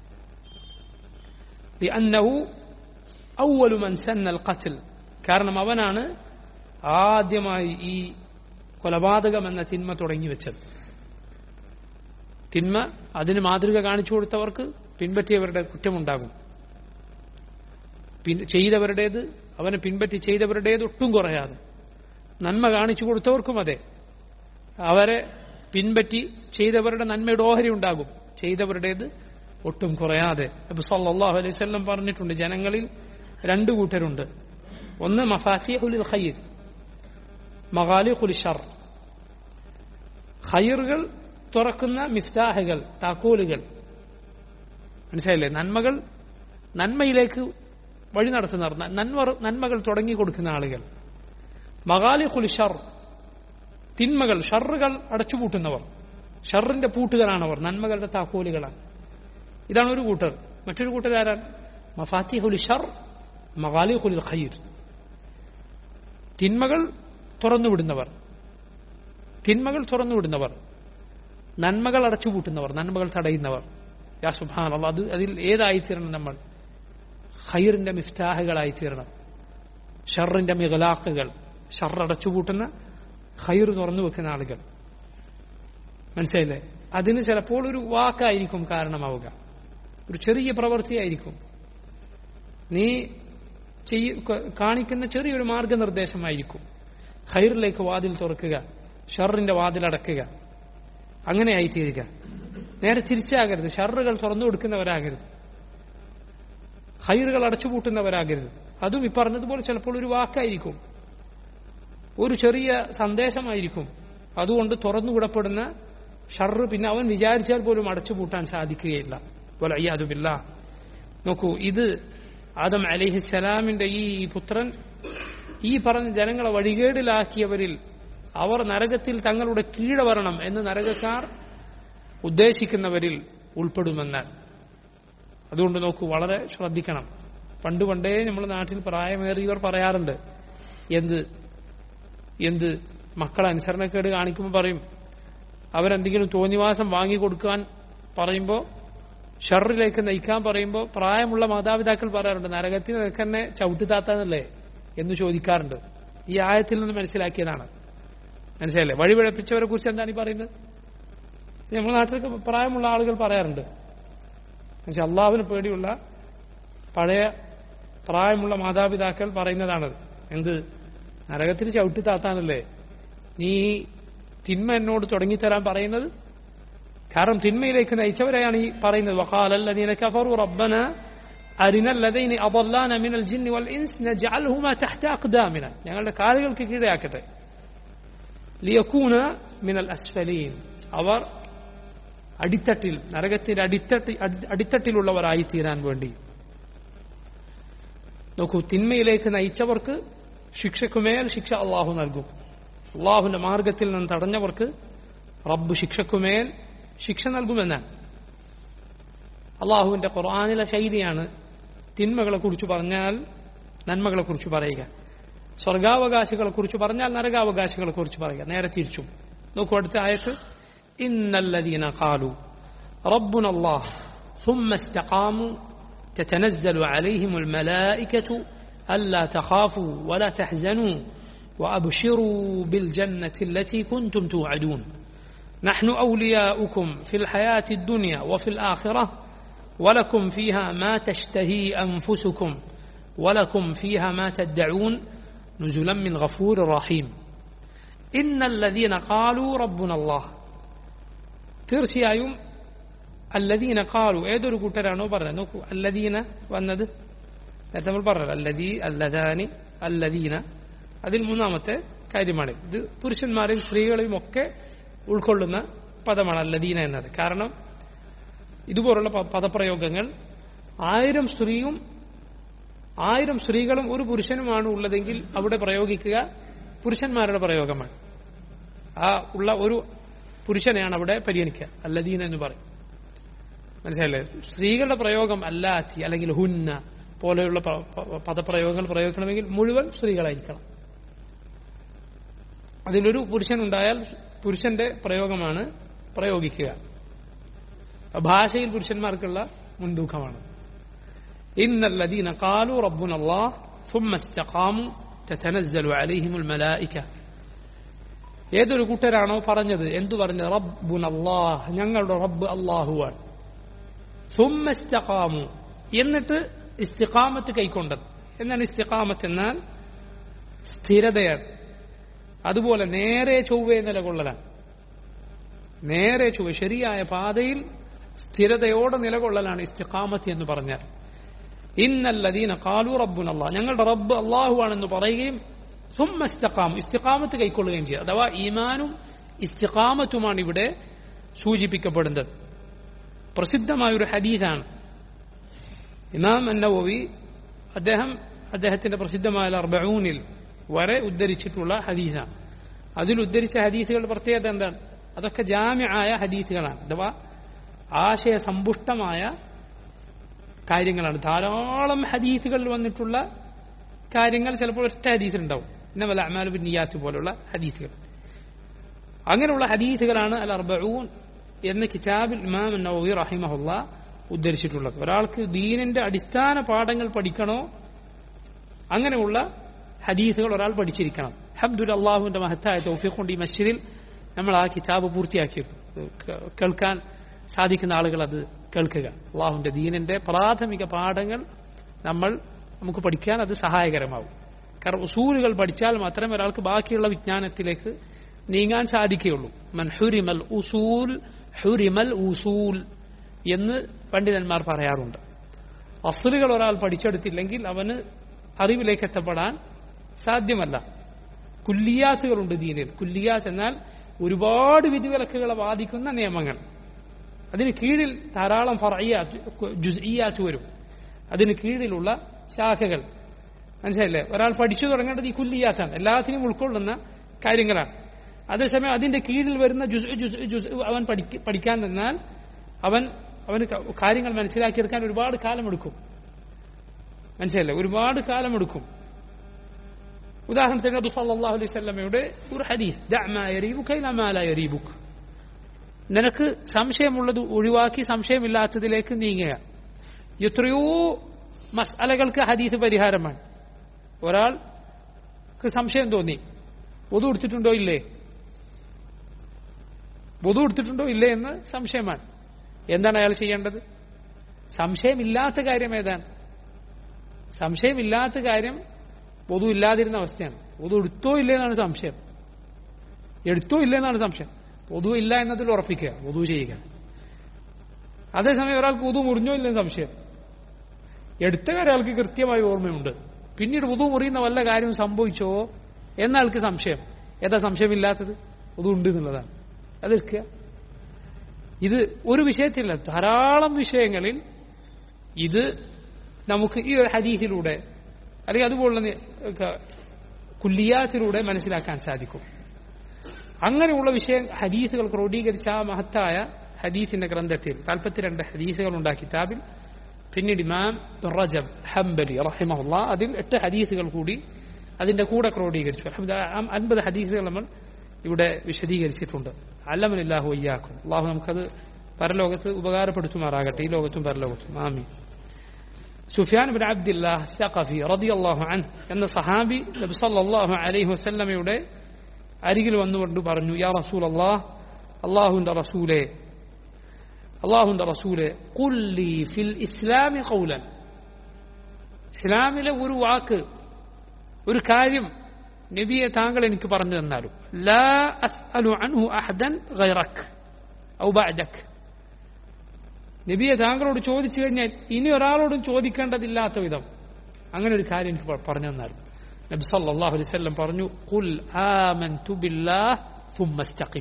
[SPEAKER 1] ലി അന്നഹു ഔവലു മൻ സന്നൽ ഖത്ൽ കാരണം അവനാണ് ആദ്യമായി ഈ കൊലപാതകം എന്ന തിന്മ തുടങ്ങി വെച്ചത് തിന്മ അതിന് മാതൃക കാണിച്ചു കൊടുത്തവർക്ക് പിൻപറ്റിയവരുടെ കുറ്റമുണ്ടാകും ചെയ്തവരുടേത് അവനെ പിൻപറ്റി ചെയ്തവരുടേത് ഒട്ടും കുറയാതെ നന്മ കാണിച്ചു കൊടുത്തവർക്കും അതെ അവരെ പിൻപറ്റി ചെയ്തവരുടെ നന്മയുടെ ഓഹരി ഉണ്ടാകും ചെയ്തവരുടേത് ഒട്ടും കുറയാതെ അബു സല്ലാഹു അലൈഹി സ്വല്ലം പറഞ്ഞിട്ടുണ്ട് ജനങ്ങളിൽ രണ്ടു കൂട്ടരുണ്ട് ഒന്ന് മഫാത്തിഹുലിൽ ഖയ്ർ മഗാലിഖുൽ ഷർ ഖൈറുകൾ തുറക്കുന്ന മിഫ്താഹുകൾ താക്കോലുകൾ മനസ്സിലായില്ലേ നന്മകൾ നന്മയിലേക്ക് വഴി നടത്തുന്നവർ നന്മ നന്മകൾ തുടങ്ങി കൊടുക്കുന്ന ആളുകൾ മഗാലിഖുൽ ഷർ തിന്മകൾ ഷറുകൾ അടച്ചുപൂട്ടുന്നവർ ഷറിന്റെ പൂട്ടുകളാണവർ നന്മകളുടെ താക്കോലുകളാണ് ഇതാണ് ഒരു കൂട്ടർ മറ്റൊരു കൂട്ടർ ആരാണ് മഫാത്തിഹുൽ ഷർ മഗാലിഖുൽ ഖൈർ തിന്മകൾ തുറന്നുവിടുന്നവർ തിന്മകൾ തുറന്നുവിടുന്നവർ നന്മകൾ അടച്ചുപൂട്ടുന്നവർ നന്മകൾ തടയുന്നവർ യാ സുബാൻ അത് അതിൽ ഏതായിത്തീരണം നമ്മൾ ഖൈറിന്റെ മിഫ്താഹുകളായി തീരണം ഷറിന്റെ മിഗലാഖുകൾ ഷർ അടച്ചുപൂട്ടുന്ന ഖൈർ തുറന്നു വെക്കുന്ന ആളുകൾ മനസ്സിലായില്ലേ അതിന് ചിലപ്പോൾ ഒരു വാക്കായിരിക്കും കാരണമാവുക ഒരു ചെറിയ പ്രവൃത്തിയായിരിക്കും നീ ചെയ്യ കാണിക്കുന്ന ചെറിയൊരു മാർഗനിർദ്ദേശമായിരിക്കും ഖൈറിലേക്ക് വാതിൽ തുറക്കുക ഷറിന്റെ വാതിൽ അടക്കുക അങ്ങനെയായി തീരുക നേരെ തിരിച്ചാകരുത് ഷറുകൾ തുറന്നു കൊടുക്കുന്നവരാകരുത് ഹൈറുകൾ അടച്ചുപൂട്ടുന്നവരാകരുത് അതും ഈ പറഞ്ഞതുപോലെ ചിലപ്പോൾ ഒരു വാക്കായിരിക്കും ഒരു ചെറിയ സന്ദേശമായിരിക്കും അതുകൊണ്ട് തുറന്നുവിടപ്പെടുന്ന ഷർറ് പിന്നെ അവൻ വിചാരിച്ചാൽ പോലും അടച്ചുപൂട്ടാൻ സാധിക്കുകയില്ല പോലെ അയ്യാതുമില്ല നോക്കൂ ഇത് ആദം അലിഹിസലാമിന്റെ ഈ പുത്രൻ ഈ പറഞ്ഞ ജനങ്ങളെ വഴികേടിലാക്കിയവരിൽ അവർ നരകത്തിൽ തങ്ങളുടെ കീഴ വരണം എന്ന് നരകക്കാർ ഉദ്ദേശിക്കുന്നവരിൽ ഉൾപ്പെടുമെന്ന് അതുകൊണ്ട് നോക്കൂ വളരെ ശ്രദ്ധിക്കണം പണ്ട് പണ്ടേ നമ്മുടെ നാട്ടിൽ പ്രായമേറിയവർ പറയാറുണ്ട് എന്ത് എന്ത് മക്കളെ അനുസരണക്കേട് കാണിക്കുമ്പോൾ പറയും അവരെന്തെങ്കിലും തോന്നിവാസം വാങ്ങിക്കൊടുക്കാൻ പറയുമ്പോൾ ഷറിലേക്ക് നയിക്കാൻ പറയുമ്പോൾ പ്രായമുള്ള മാതാപിതാക്കൾ പറയാറുണ്ട് നരകത്തിൽ നിനക്കെന്നെ ചവിട്ടുതാത്തന്നല്ലേ എന്ന് ചോദിക്കാറുണ്ട് ഈ ആയത്തിൽ നിന്ന് മനസ്സിലാക്കിയതാണ് മനസ്സിലല്ലേ വഴിപിഴപ്പിച്ചവരെ കുറിച്ച് എന്താണ് ഈ പറയുന്നത് നമ്മുടെ നാട്ടിലൊക്കെ പ്രായമുള്ള ആളുകൾ പറയാറുണ്ട് എന്നുവെച്ചാൽ അള്ളാഹുവിന് പേടിയുള്ള പഴയ പ്രായമുള്ള മാതാപിതാക്കൾ പറയുന്നതാണത് എന്ത് നരകത്തിൽ ചവിട്ടി താത്താനല്ലേ നീ തിന്മ എന്നോട് തുടങ്ങിത്തരാൻ പറയുന്നത് കാരണം തിന്മയിലേക്ക് നയിച്ചവരെയാണ് ഈ പറയുന്നത് വഖാലല്ലദീന കഫറു റബ്ബന അരിന ലദൈനി അദല്ലാന മിനൽ ജിന്നി വൽ ഇൻസ് നജഅൽഹുമാ തഹ്ത അഖ്ദാമിന ഞങ്ങളുടെ കാലുകൾക്ക് കീഴെയാക്കട്ടെ ലിയക്കൂന മിനൽ അസ്ഫലീൻ അവർ അടിത്തട്ടിൽ നരകത്തിന്റെ അടിത്തട്ടി അടിത്തട്ടിലുള്ളവരായി തീരാൻ വേണ്ടി നോക്കൂ തിന്മയിലേക്ക് നയിച്ചവർക്ക് ശിക്ഷക്കുമേൽ ശിക്ഷ അള്ളാഹു നൽകും അള്ളാഹുവിന്റെ മാർഗത്തിൽ നിന്ന് തടഞ്ഞവർക്ക് റബ്ബ് ശിക്ഷക്കുമേൽ ശിക്ഷ നൽകുമെന്നാണ് അള്ളാഹുവിന്റെ ഖുർആാനിലെ ശൈലിയാണ് തിന്മകളെ കുറിച്ച് പറഞ്ഞാൽ നന്മകളെ കുറിച്ച് പറയുക സ്വർഗാവകാശികളെ കുറിച്ച് പറഞ്ഞാൽ നരകാവകാശികളെ കുറിച്ച് പറയുക നേരെ തിരിച്ചും നോക്കൂ അടുത്ത ആയത്ത് ഇന്നല്ലദീന ഖാലു ربنا الله ثم استقاموا تتنزل عليهم الملائكة ألا تخافوا ولا تحزنوا وأبشروا بالجنة التي كنتم توعدون نحن أولياؤكم في الحياة الدنيا وفي الآخرة ولكم فيها ما تشتهي أنفسكم ولكم فيها ما تدعون نزلا من غفور رحيم إن الذين قالوا ربنا الله തീർച്ചയായും അല്ലദീന കാലു ഏതൊരു കൂട്ടരാണോ പറഞ്ഞത് നോക്കൂ അല്ലദീന വന്നത് നേരത്തെ നമ്മൾ പറഞ്ഞത് അല്ലദീ അല്ലദാനി അല്ലദീന അതിൽ മൂന്നാമത്തെ കാര്യമാണ് ഇത് പുരുഷന്മാരെയും സ്ത്രീകളെയും ഒക്കെ ഉൾക്കൊള്ളുന്ന പദമാണ് അല്ലദീന എന്നത് കാരണം ഇതുപോലുള്ള പ- പദപ്രയോഗങ്ങൾ ആയിരം സ്ത്രീയും ആയിരം സ്ത്രീകളും ഒരു പുരുഷനുമാണ് ഉള്ളതെങ്കിൽ അവിടെ പ്രയോഗിക്കുക പുരുഷന്മാരുടെ പ്രയോഗമാണ് ആ ഉള്ള ഒരു പുരുഷനെയാണ് അവിടെ പരിഗണിക്കുക അല്ലദീന എന്ന് പറയും മനസ്സിലല്ലേ സ്ത്രീകളുടെ പ്രയോഗം അല്ലാത്തി അല്ലെങ്കിൽ ഹുന്ന പോലെയുള്ള പ- പ- പദപ്രയോഗങ്ങൾ പ്രയോഗിക്കണമെങ്കിൽ മുഴുവൻ സ്ത്രീകളായിരിക്കണം അതിലൊരു പുരുഷൻ ഉണ്ടായാൽ പുരുഷന്റെ പ്രയോഗമാണ് പ്രയോഗിക്കുക ഭാഷയിൽ പുരുഷന്മാർക്കുള്ള മുൻതൂക്കമാണ് إن الذين قالوا ربنا الله ثم استقاموا تتنزل عليهم الملائكة ഏതൊരു കൂട്ടരാണോ പറഞ്ഞത് എന്തു പറഞ്ഞത് റബ്ബുൻ അള്ളാഹ് ഞങ്ങളുടെ റബ്ബ് അള്ളാഹുവാണ് ثم استقاموا എന്നിട്ട് ഇസ്തിഖാമത്ത് കൈക്കൊണ്ടത് എന്നാണ് ഇസ്തിഖാമത്ത് എന്നാൽ സ്ഥിരതയാണ് അതുപോലെ നേരെ ചൊവ്വേ നിലകൊള്ളലാണ് നേരെ ചൊവ്വ ശരിയായ പാതയിൽ സ്ഥിരതയോടെ നിലകൊള്ളലാണ് ഇസ്തിഖാമത്ത് എന്ന് പറഞ്ഞാൽ ഇന്നല്ലദീന കാലു റബ്ബുൻ അള്ളാഹ് ഞങ്ങളുടെ റബ്ബ് അള്ളാഹുവാണെന്ന് പറയുകയും സുമ്മ ഇസ്തിഖാം ഇസ്തിഖാമത്ത് കൈക്കൊള്ളുകയും ചെയ്യുക അഥവാ ഈമാനും ഇസ്തിഖാമത്തുമാണ് ഇവിടെ സൂചിപ്പിക്കപ്പെടുന്നത് പ്രസിദ്ധമായ ഒരു ഹദീസാണ് ഇമാം അന്നവി അദ്ദേഹം അദ്ദേഹത്തിന്റെ പ്രസിദ്ധമായ അർബഊനിൽ വരെ ഉദ്ധരിച്ചിട്ടുള്ള ഹദീസാണ് അതിൽ ഉദ്ധരിച്ച ഹദീസുകളുടെ പ്രത്യേകത എന്താണ് അതൊക്കെ ജാമ്യായ ഹദീസുകളാണ് അഥവാ ആശയസമ്പുഷ്ടമായ കാര്യങ്ങളാണ് ധാരാളം ഹദീസുകളിൽ വന്നിട്ടുള്ള കാര്യങ്ങൾ ചിലപ്പോൾ ഒറ്റ ഹദീസിലുണ്ടാവും ഇന്നവല്ല അമാലു ബിൻ നിയാത്ത് പോലുള്ള ഹദീസുകൾ അങ്ങനെയുള്ള ഹദീസുകളാണ് അൽ അർബഊൻ എന്ന കിതാബിൽ ഇമാം നവവി റഹിമഹുല്ല ഉദ്ധരിച്ചിട്ടുള്ളത് ഒരാൾക്ക് ദീനിന്റെ അടിസ്ഥാന പാഠങ്ങൾ പഠിക്കണോ അങ്ങനെയുള്ള ഹദീസുകൾ ഒരാൾ പഠിച്ചിരിക്കണം ഹബ്ദുൽ അള്ളാഹുവിന്റെ മഹത്തായ തൗഫീഖ് കൊണ്ട് ഈ മസ്ജിദിൽ നമ്മൾ ആ കിതാബ് പൂർത്തിയാക്കിയിരുന്നു കേ- കേൾക്കാൻ സാധിക്കുന്ന ആളുകൾ അത് കേൾക്കുക അള്ളാഹുവിന്റെ ദീനിന്റെ പ്രാഥമിക പാഠങ്ങൾ നമ്മൾ നമുക്ക് പഠിക്കാൻ അത് സഹായകരമാവും കാരണം ഉസൂലുകൾ പഠിച്ചാൽ മാത്രമേ ഒരാൾക്ക് ബാക്കിയുള്ള വിജ്ഞാനത്തിലേക്ക് നീങ്ങാൻ സാധിക്കുകയുള്ളൂ മൻ ഹുരിമൽ ഉസൂൽ ഹുരിമൽ ഉസൂൽ എന്ന് പണ്ഡിതന്മാർ പറയാറുണ്ട് അസുലുകൾ ഒരാൾ പഠിച്ചെടുത്തില്ലെങ്കിൽ അവന് അറിവിലേക്ക് എത്തപ്പെടാൻ സാധ്യമല്ല കുല്ലിയാത്തുകളുണ്ട് ദീനിൽ കുല്ലിയാത്ത് എന്നാൽ ഒരുപാട് വിധിവിലക്കുകളെ ബാധിക്കുന്ന നിയമങ്ങൾ അതിന് കീഴിൽ ധാരാളം ഫറയ്യാത്ത് ജുസ്ഇയാത്ത് വരും അതിന് കീഴിലുള്ള ശാഖകൾ മനസ്സിലായില്ലേ ഒരാൾ പഠിച്ചു തുടങ്ങേണ്ടത് ഈ കുല്ലിയാത്താണ് എല്ലാത്തിനും ഉൾക്കൊള്ളുന്ന കാര്യങ്ങളാണ് അതേസമയം അതിന്റെ കീഴിൽ വരുന്ന ജുസ് ജുസ് ജുസ് അവൻ പഠിക്ക- പഠിക്കാൻ നിന്നാൽ അവൻ അവന് ക- കാര്യങ്ങൾ മനസ്സിലാക്കിയെടുക്കാൻ ഒരുപാട് കാലമെടുക്കും മനസ്സിലല്ലേ ഒരുപാട് കാലമെടുക്കും ഉദാഹരണത്തിന് നബി സല്ലല്ലാഹു അലൈഹി വസല്ലമയുടെ ഒരു ഹദീസ് ദഅ മാ യരീബുക ഇലാ മാ ലാ യരീബുക നിനക്ക് സംശയമുള്ളത് ഒഴിവാക്കി സംശയമില്ലാത്തതിലേക്ക് നീങ്ങുക എത്രയോ മസാലകൾക്ക് ഹദീസ് പരിഹാരമാണ് ഒരാൾക്ക് സംശയം തോന്നി വധു എടുത്തിട്ടുണ്ടോ ഇല്ലേ വധു എടുത്തിട്ടുണ്ടോ ഇല്ലേ എന്ന് സംശയമാണ് എന്താണ് അയാൾ ചെയ്യേണ്ടത് സംശയമില്ലാത്ത കാര്യം ഏതാണ് സംശയമില്ലാത്ത കാര്യം വധു ഇല്ലാതിരുന്ന അവസ്ഥയാണ് വധു എടുത്തോ ഇല്ലേ എന്നാണ് സംശയം എടുത്തോ ഇല്ലേ എന്നാണ് സംശയം വധു ഇല്ല എന്നതിൽ ഉറപ്പിക്കുക വധു ചെയ്യുക അതേസമയം ഒരാൾക്ക് വധു മുറിഞ്ഞോ ഇല്ലെന്ന് സംശയം എടുത്ത കാര്യം അയാൾക്ക് കൃത്യമായി ഓർമ്മയുണ്ട് പിന്നീട് വധു മുറിയുന്ന വല്ല കാര്യവും സംഭവിച്ചോ എന്നയാൾക്ക് സംശയം ഏതാ സംശയമില്ലാത്തത് വധു ഉണ്ട് എന്നുള്ളതാണ് അതെടുക്കുക ഇത് ഒരു വിഷയത്തില്ല ധാരാളം വിഷയങ്ങളിൽ ഇത് നമുക്ക് ഈ ഒരു ഹദീസിലൂടെ അല്ലെങ്കിൽ അതുപോലുള്ള നി- ക- കുല്ലിയാത്തിലൂടെ മനസ്സിലാക്കാൻ സാധിക്കും അങ്ങനെയുള്ള വിഷയം ഹദീസുകൾ ക്രോഡീകരിച്ച ആ മഹത്തായ ഹദീസിന്റെ ഗ്രന്ഥത്തിൽ താല്പത്തിരണ്ട് ഹദീസുകൾ ഉണ്ടാക്കി കിതാബിൽ പിന്നീട് ഇമാം റജബ് ഹംബലി റഹിമഹുല്ല അതിൽ എട്ട് ഹദീസുകൾ കൂടി അതിന്റെ കൂടെ ക്രോഡീകരിച്ചു അൽഹംദുലില്ലാ, ആ അൻപത് ഹദീസുകൾ നമ്മൾ ഇവിടെ വിശദീകരിച്ചിട്ടുണ്ട് അല്ലമനില്ലാഹു അയ്യാക്കും അള്ളാഹു നമുക്കത് പരലോകത്ത് ഉപകാരപ്പെടുത്തുമാറാകട്ടെ ഈ ലോകത്തും പരലോകത്തും ആമി സുഫിയാൻ ബിൻ അബ്ദില്ലാഹ് സഖഫി റളിയല്ലാഹു അൻഹു എന്ന സഹാബി നബി സല്ലല്ലാഹു അലൈഹി വസല്ലമയുടെ അരികിൽ വന്നുകൊണ്ട് പറഞ്ഞു യാ റസൂലല്ലാഹ് അള്ളാഹുവിന്റെ റസൂലേ അള്ളാഹുവിന്റെ റസൂലെ കുല്ലി ഫിൽ ഇസ്ലാമി ഖൗലൻ ഇസ്ലാമിലെ ഒരു വാക്ക് ഒരു കാര്യം നബിയെ താങ്കൾ എനിക്ക് പറഞ്ഞു തന്നാലും ലാ അസ്അലു അൻഹു അഹദൻ ഗൈറക് ഔ ബഅദക് നബിയെ താങ്കളോട് ചോദിച്ചു കഴിഞ്ഞാൽ ഇനി ഒരാളോടും ചോദിക്കേണ്ടതില്ലാത്ത വിധം അങ്ങനെ ഒരു കാര്യം എനിക്ക് പ- പറഞ്ഞു തന്നാലും നബി സല്ലല്ലാഹു അലൈഹി വസല്ലം പറഞ്ഞു ഖുൽ ആമൻതു ബില്ലാഹ് ثم استقم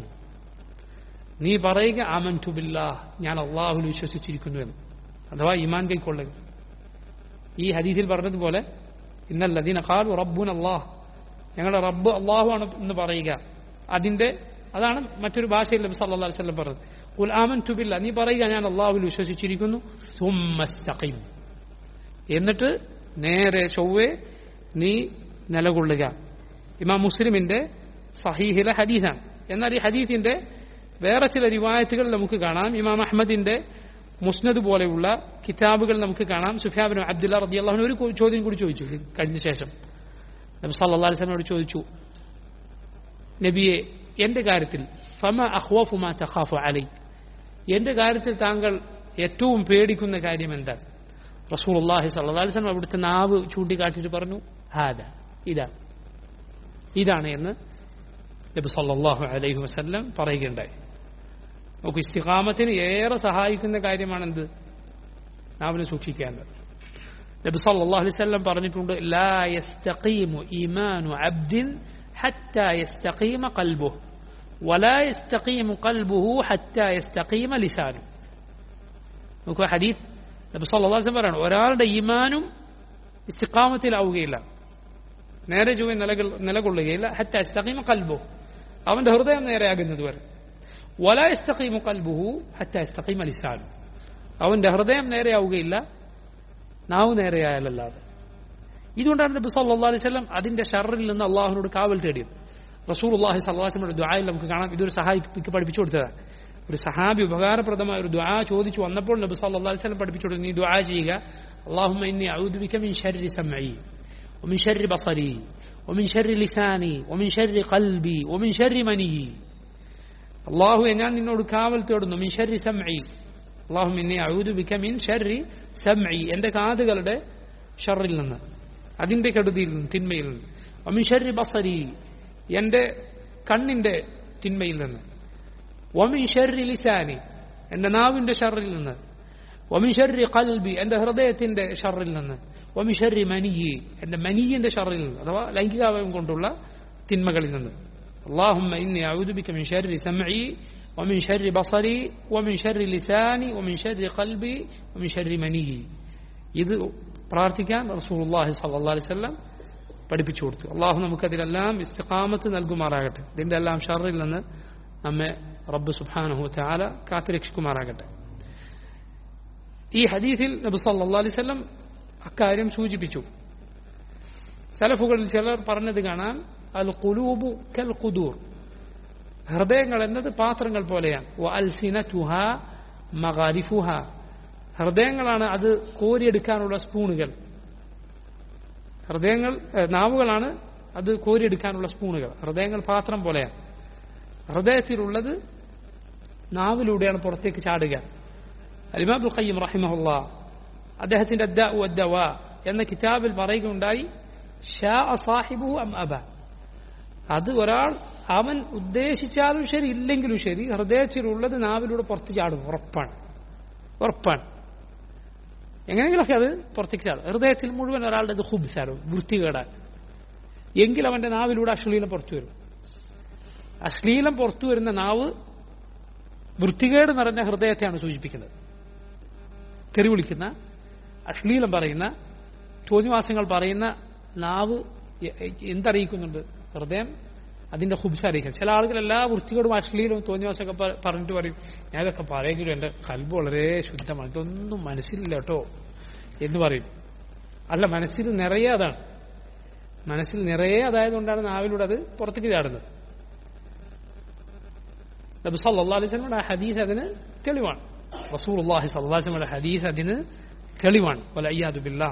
[SPEAKER 1] നീ പറയുക ആമൻതു ബില്ലാഹ് ഞാൻ അള്ളാഹുൽ വിശ്വസിച്ചിരിക്കുന്നു എന്ന് അഥവാ ഈമാൻ കൈക്കൊള്ളുക ഈ ഹദീസിൽ പറഞ്ഞതുപോലെ ഇന്നല്ലദീന ഖാലു റബ്ബുൻ അല്ലാഹ് ഞങ്ങളുടെ റബ്ബ് അള്ളാഹു ആണ് എന്ന് പറയുക അതിന്റെ അതാണ് മറ്റൊരു ഭാഷയിൽ നബി സല്ലല്ലാഹു അലൈഹി വസല്ലം പറഞ്ഞത് ഖുൽ ആമൻതു ബില്ലാഹ് നീ പറയുക ഞാൻ അള്ളാഹുൽ വിശ്വസിച്ചിരിക്കുന്നു ثم استقم എന്നിട്ട് നേരെ ചൊവ്വെ നീ നിലകൊള്ളുക ഇമാം മുസ്ലിമിന്റെ സഹീഹിലെ ഹദീസാണ് എന്നാൽ ഈ ഹദീസിന്റെ വേറെ ചില റിവായത്തുകൾ നമുക്ക് കാണാം ഇമാം അഹമ്മദിന്റെ മുസ്നദ് പോലെയുള്ള കിതാബുകൾ നമുക്ക് കാണാം സുഫിയാബിൻ അബ്ദുല്ല റതി അള്ളാഹുന് ഒരു കോ- ചോദ്യം കൂടി ചോദിച്ചു ഇത് കഴിഞ്ഞ ശേഷം നബി സല്ലല്ലാഹു അലൈഹി വസല്ലമയോട് ചോദിച്ചു നബിയെ എന്റെ കാര്യത്തിൽ ഫമ അഖ്വഫു മാ തഖാഫു അലൈ എന്റെ കാര്യത്തിൽ താങ്കൾ ഏറ്റവും പേടിക്കുന്ന കാര്യം എന്താണ് റസൂലുള്ളാഹി സ്വല്ലല്ലാഹു അലൈഹി വസല്ലം അവിടുത്തെ നാവ് ചൂണ്ടിക്കാട്ടിയിട്ട് പറഞ്ഞു ഹാദ ഇതാ ഇതാണ് എന്ന് നബി സല്ലല്ലാഹു അലൈഹി വസല്ലം പറയുകയുണ്ടായി നമുക്ക് ഇസ്തിഖാമത്തിന് ഏറെ സഹായിക്കുന്ന കാര്യമാണെന്ത് നാവിനെ സൂക്ഷിക്കേണ്ടത് നബി സല്ലല്ലാഹു അലൈഹി വസല്ലം പറഞ്ഞിട്ടുണ്ട് ലാ യസ്തഖീമു ഈമാനു അബ്ദിൻ ഹത്താ യസ്തഖീമ ഖൽബുഹു ولا يستقيم قلبه حتى يستقيم لسانه നോക്കൂ ഹദീസ് നബി സല്ലല്ലാഹു അലൈഹി വസല്ലം പറയാണ് ഒരാളുടെ ഈമാനും ഇസ്തിഖാമത്തിലാവുകയില്ല നേരെ ചൊവ്വ നിലകൾ നിലകൊള്ളുകയില്ല ഹത്ത ഇസ്തഖീമ ഖൽബുഹു അവന്റെ ഹൃദയം നേരെയാകുന്നത് വരെ വല ഇസ്തഖീമു ഖൽബുഹു ഹത്ത ഇസ്തഖീമ ലിസാനു അവന്റെ ഹൃദയം നേരെയാവുകയില്ല നാവ് നേരെയായാലല്ലാതെ ഇതുകൊണ്ടാണ് നബി സല്ലല്ലാഹു അലൈഹി വസല്ലം അതിന്റെ ഷർറിൽ നിന്ന് അള്ളാഹുവിനോട് കാവൽ തേടിയത് റസൂലുള്ളാഹി സ്വല്ലല്ലാഹു അലൈഹി വസല്ലമയുടെ ദുആയിൽ നമുക്ക് കാണാം ഇതൊരു സഹായിക്ക് പഠിപ്പിച്ചു കൊടുത്തതാണ് ഒരു സഹാബി ഉപകാരപ്രദമായ ഒരു ദുആ ചോദിച്ചു വന്നപ്പോൾ നബി സല്ലല്ലാഹു അലൈഹി വസല്ലം പഠിപ്പിച്ചു കൊടുത്തു നീ ദുആ ചെയ്യുക അല്ലാഹുമ്മ ഇന്നി അഊദു ബിക മിൻ ശർരി സമഈ ومن شر بصري ومن شر لساني ومن شر قلبي ومن شر مني അള്ളാഹു ഞാൻ നിന്നോട് കാവൽ തേടുന്നു മിൻ ഷർരി സംഇ അള്ളാഹു മിന്നെ അഊദു ബിക മിൻ ഷർരി സംഇ എൻ്റെ കാതുകളുടെ ഷർറിൽ നിന്ന് അതിന്റെ കെടുതിയിൽ നിന്ന് തിന്മയിൽ നിന്ന് വമിൻ ഷർരി ബസരി എൻ്റെ കണ്ണിന്റെ തിന്മയിൽ നിന്ന് വമിൻ ഷർരി ലിസാനി എൻ്റെ നാവിന്റെ ഷർറിൽ നിന്ന് വമിൻ ഷർരി ഖൽബി എൻ്റെ ഹൃദയത്തിന്റെ ഷർറിൽ നിന്ന് വമിൻ ഷർരി മനിയി എൻ്റെ മനിയിന്റെ ഷർറിൽ നിന്ന് അഥവാ ലൈംഗികാവയം കൊണ്ടുള്ള തിന്മകളിൽ നിന്ന് اللهم إني أعوذ بك من شر سمعي ومن شر بصري ومن شر لساني ومن شر قلبي ومن شر مني ഇത് പ്രാർത്ഥിക്കാൻ റസൂലുള്ളാഹി സ്വല്ലല്ലാഹു അലൈഹി വസല്ലം പഠിപ്പിച്ചു കൊടുത്തു അള്ളാഹു നമുക്കതിലെല്ലാം ഇസ്തിഖാമത്ത് നൽകുമാറാകട്ടെ ഇതിന്റെ എല്ലാം ഷറിൽ നിന്ന് നമ്മെ റബ്ബ് സുബ്ഹാനഹു തആല കാത്തുരക്ഷിക്കുമാറാകട്ടെ ഈ ഹദീസിൽ നബി സല്ലല്ലാഹു അലൈഹി വസല്ലം അക്കാര്യം സൂചിപ്പിച്ചു സലഫുകളിൽ ചിലർ പറഞ്ഞത് കാണാം അൽ ഖുലൂബു കൽ ഖുദൂർ ഹൃദയങ്ങൾ എന്നത് പാത്രങ്ങൾ പോലെയാണ് വ അൽസിനതുഹ മഗാരിഫുഹ ഹൃദയങ്ങളാണ് അത് കോരിയെടുക്കാനുള്ള സ്പൂണുകൾ ഹൃദയങ്ങൾ ഏഹ്, നാവുകളാണ് അത് കോരിയെടുക്കാനുള്ള സ്പൂണുകൾ ഹൃദയങ്ങൾ പാത്രം പോലെയാണ് ഹൃദയത്തിലുള്ളത് നാവിലൂടെയാണ് പുറത്തേക്ക് ചാടുക അലിമാബുൽ ഖയ്യം റഹിമഹുല്ല അദ്ദേഹത്തിന്റെ അദ്ദാഉ വദ്ദവ എന്ന കിതാബിൽ പറയുകയുണ്ടായി ഷാ സാഹിബു അം അബ അത് ഒരാൾ അവൻ ഉദ്ദേശിച്ചാലും ശരി ഇല്ലെങ്കിലും ശരി ഹൃദയത്തിലുള്ളത് നാവിലൂടെ പുറത്ത് ചാടും ഉറപ്പാണ് ഉറപ്പാണ് എങ്ങനെയെങ്കിലൊക്കെ അത് പുറത്തേക്ക് ചാടും ഹൃദയത്തിൽ മുഴുവൻ ഒരാളുടെ അത് ഹുബ്സാണ് വൃത്തികേടാണ് എങ്കിൽ അവന്റെ നാവിലൂടെ അശ്ലീലം പുറത്തു വരും അശ്ലീലം പുറത്തു വരുന്ന നാവ് വൃത്തികേട് നിറഞ്ഞ ഹൃദയത്തെയാണ് സൂചിപ്പിക്കുന്നത് തെറി വിളിക്കുന്ന അശ്ലീലം പറയുന്ന തോന്നിവാസങ്ങൾ പറയുന്ന നാവ് എ- എ- എന്തറിയിക്കുന്നുണ്ട് ഹൃദയം അതിന്റെ ഹുബ്സ അറിയിക്കാൻ ചില ആളുകൾ എല്ലാ വൃത്തികേടും അശ്ലീലവും തോന്നിവാസമൊക്കെ പ- പറഞ്ഞിട്ട് പറയും ഞാൻ ഇതൊക്കെ പറയെങ്കിലും എൻ്റെ കൽബ് വളരെ ശുദ്ധമാണ് ഇതൊന്നും മനസ്സിലില്ല കേട്ടോ എന്ന് പറയും അല്ല മനസ്സിൽ നിറയെ അതാണ് മനസ്സിൽ നിറയെ അതായതുകൊണ്ടാണ് നാവിലൂടെ അത് പുറത്തേക്ക് ചാടുന്നത് നബി സല്ലല്ലാഹു അലൈഹി വസല്ലം ആ ഹദീസ് അതിന് തെളിവാണ് റസൂൽ അള്ളാഹി സല്ലാസ്മയുടെ ഹദീസ് അതിന് തെളിവാണ് വലയ്യാദു ബില്ലാ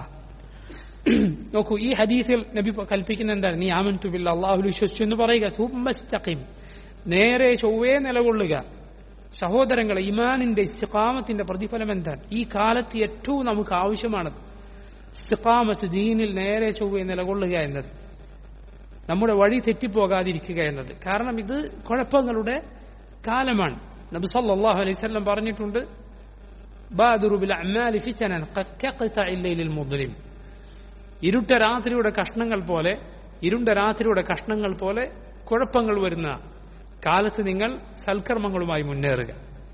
[SPEAKER 1] നോക്കൂ ഈ ഹദീസിൽ നബി കൽപ്പിക്കുന്ന എന്താണ് നീ ആമൻതു ബില്ല അള്ളാഹുൽ വിശ്വസിച്ചു എന്ന് പറയുക സുമ്മസ്തഖിം നേരെ ചൊവ്വേ നിലകൊള്ളുക സഹോദരങ്ങളെ ഇമാനിന്റെ ഇസ്തിഖാമത്തിന്റെ പ്രതിഫലം എന്താണ് ഈ കാലത്ത് ഏറ്റവും നമുക്ക് ആവശ്യമാണത് ഇസ്തിഖാമത്ത് ദീനിൽ നേരെ ചൊവ്വേ നിലകൊള്ളുക എന്നത് നമ്മുടെ വഴി തെറ്റിപ്പോകാതിരിക്കുക എന്നത് കാരണം ഇത് കുഴപ്പങ്ങളുടെ കാലമാണ് നബി സല്ലല്ലാഹു അലൈഹി വസല്ലം പറഞ്ഞിട്ടുണ്ട് ബാദുറു ബിൽ അഅമാലി ഫിതനൻ കഖഖതഇൽ ലൈലിൽ മുദ്ലിം ഇരുട്ട രാത്രിയുടെ കഷ്ണങ്ങൾ പോലെ ഇരുണ്ട രാത്രിയുടെ കഷ്ണങ്ങൾ പോലെ കുഴപ്പങ്ങൾ വരുന്ന കാലത്ത് നിങ്ങൾ സൽക്കർമ്മങ്ങളുമായി മുന്നേറുക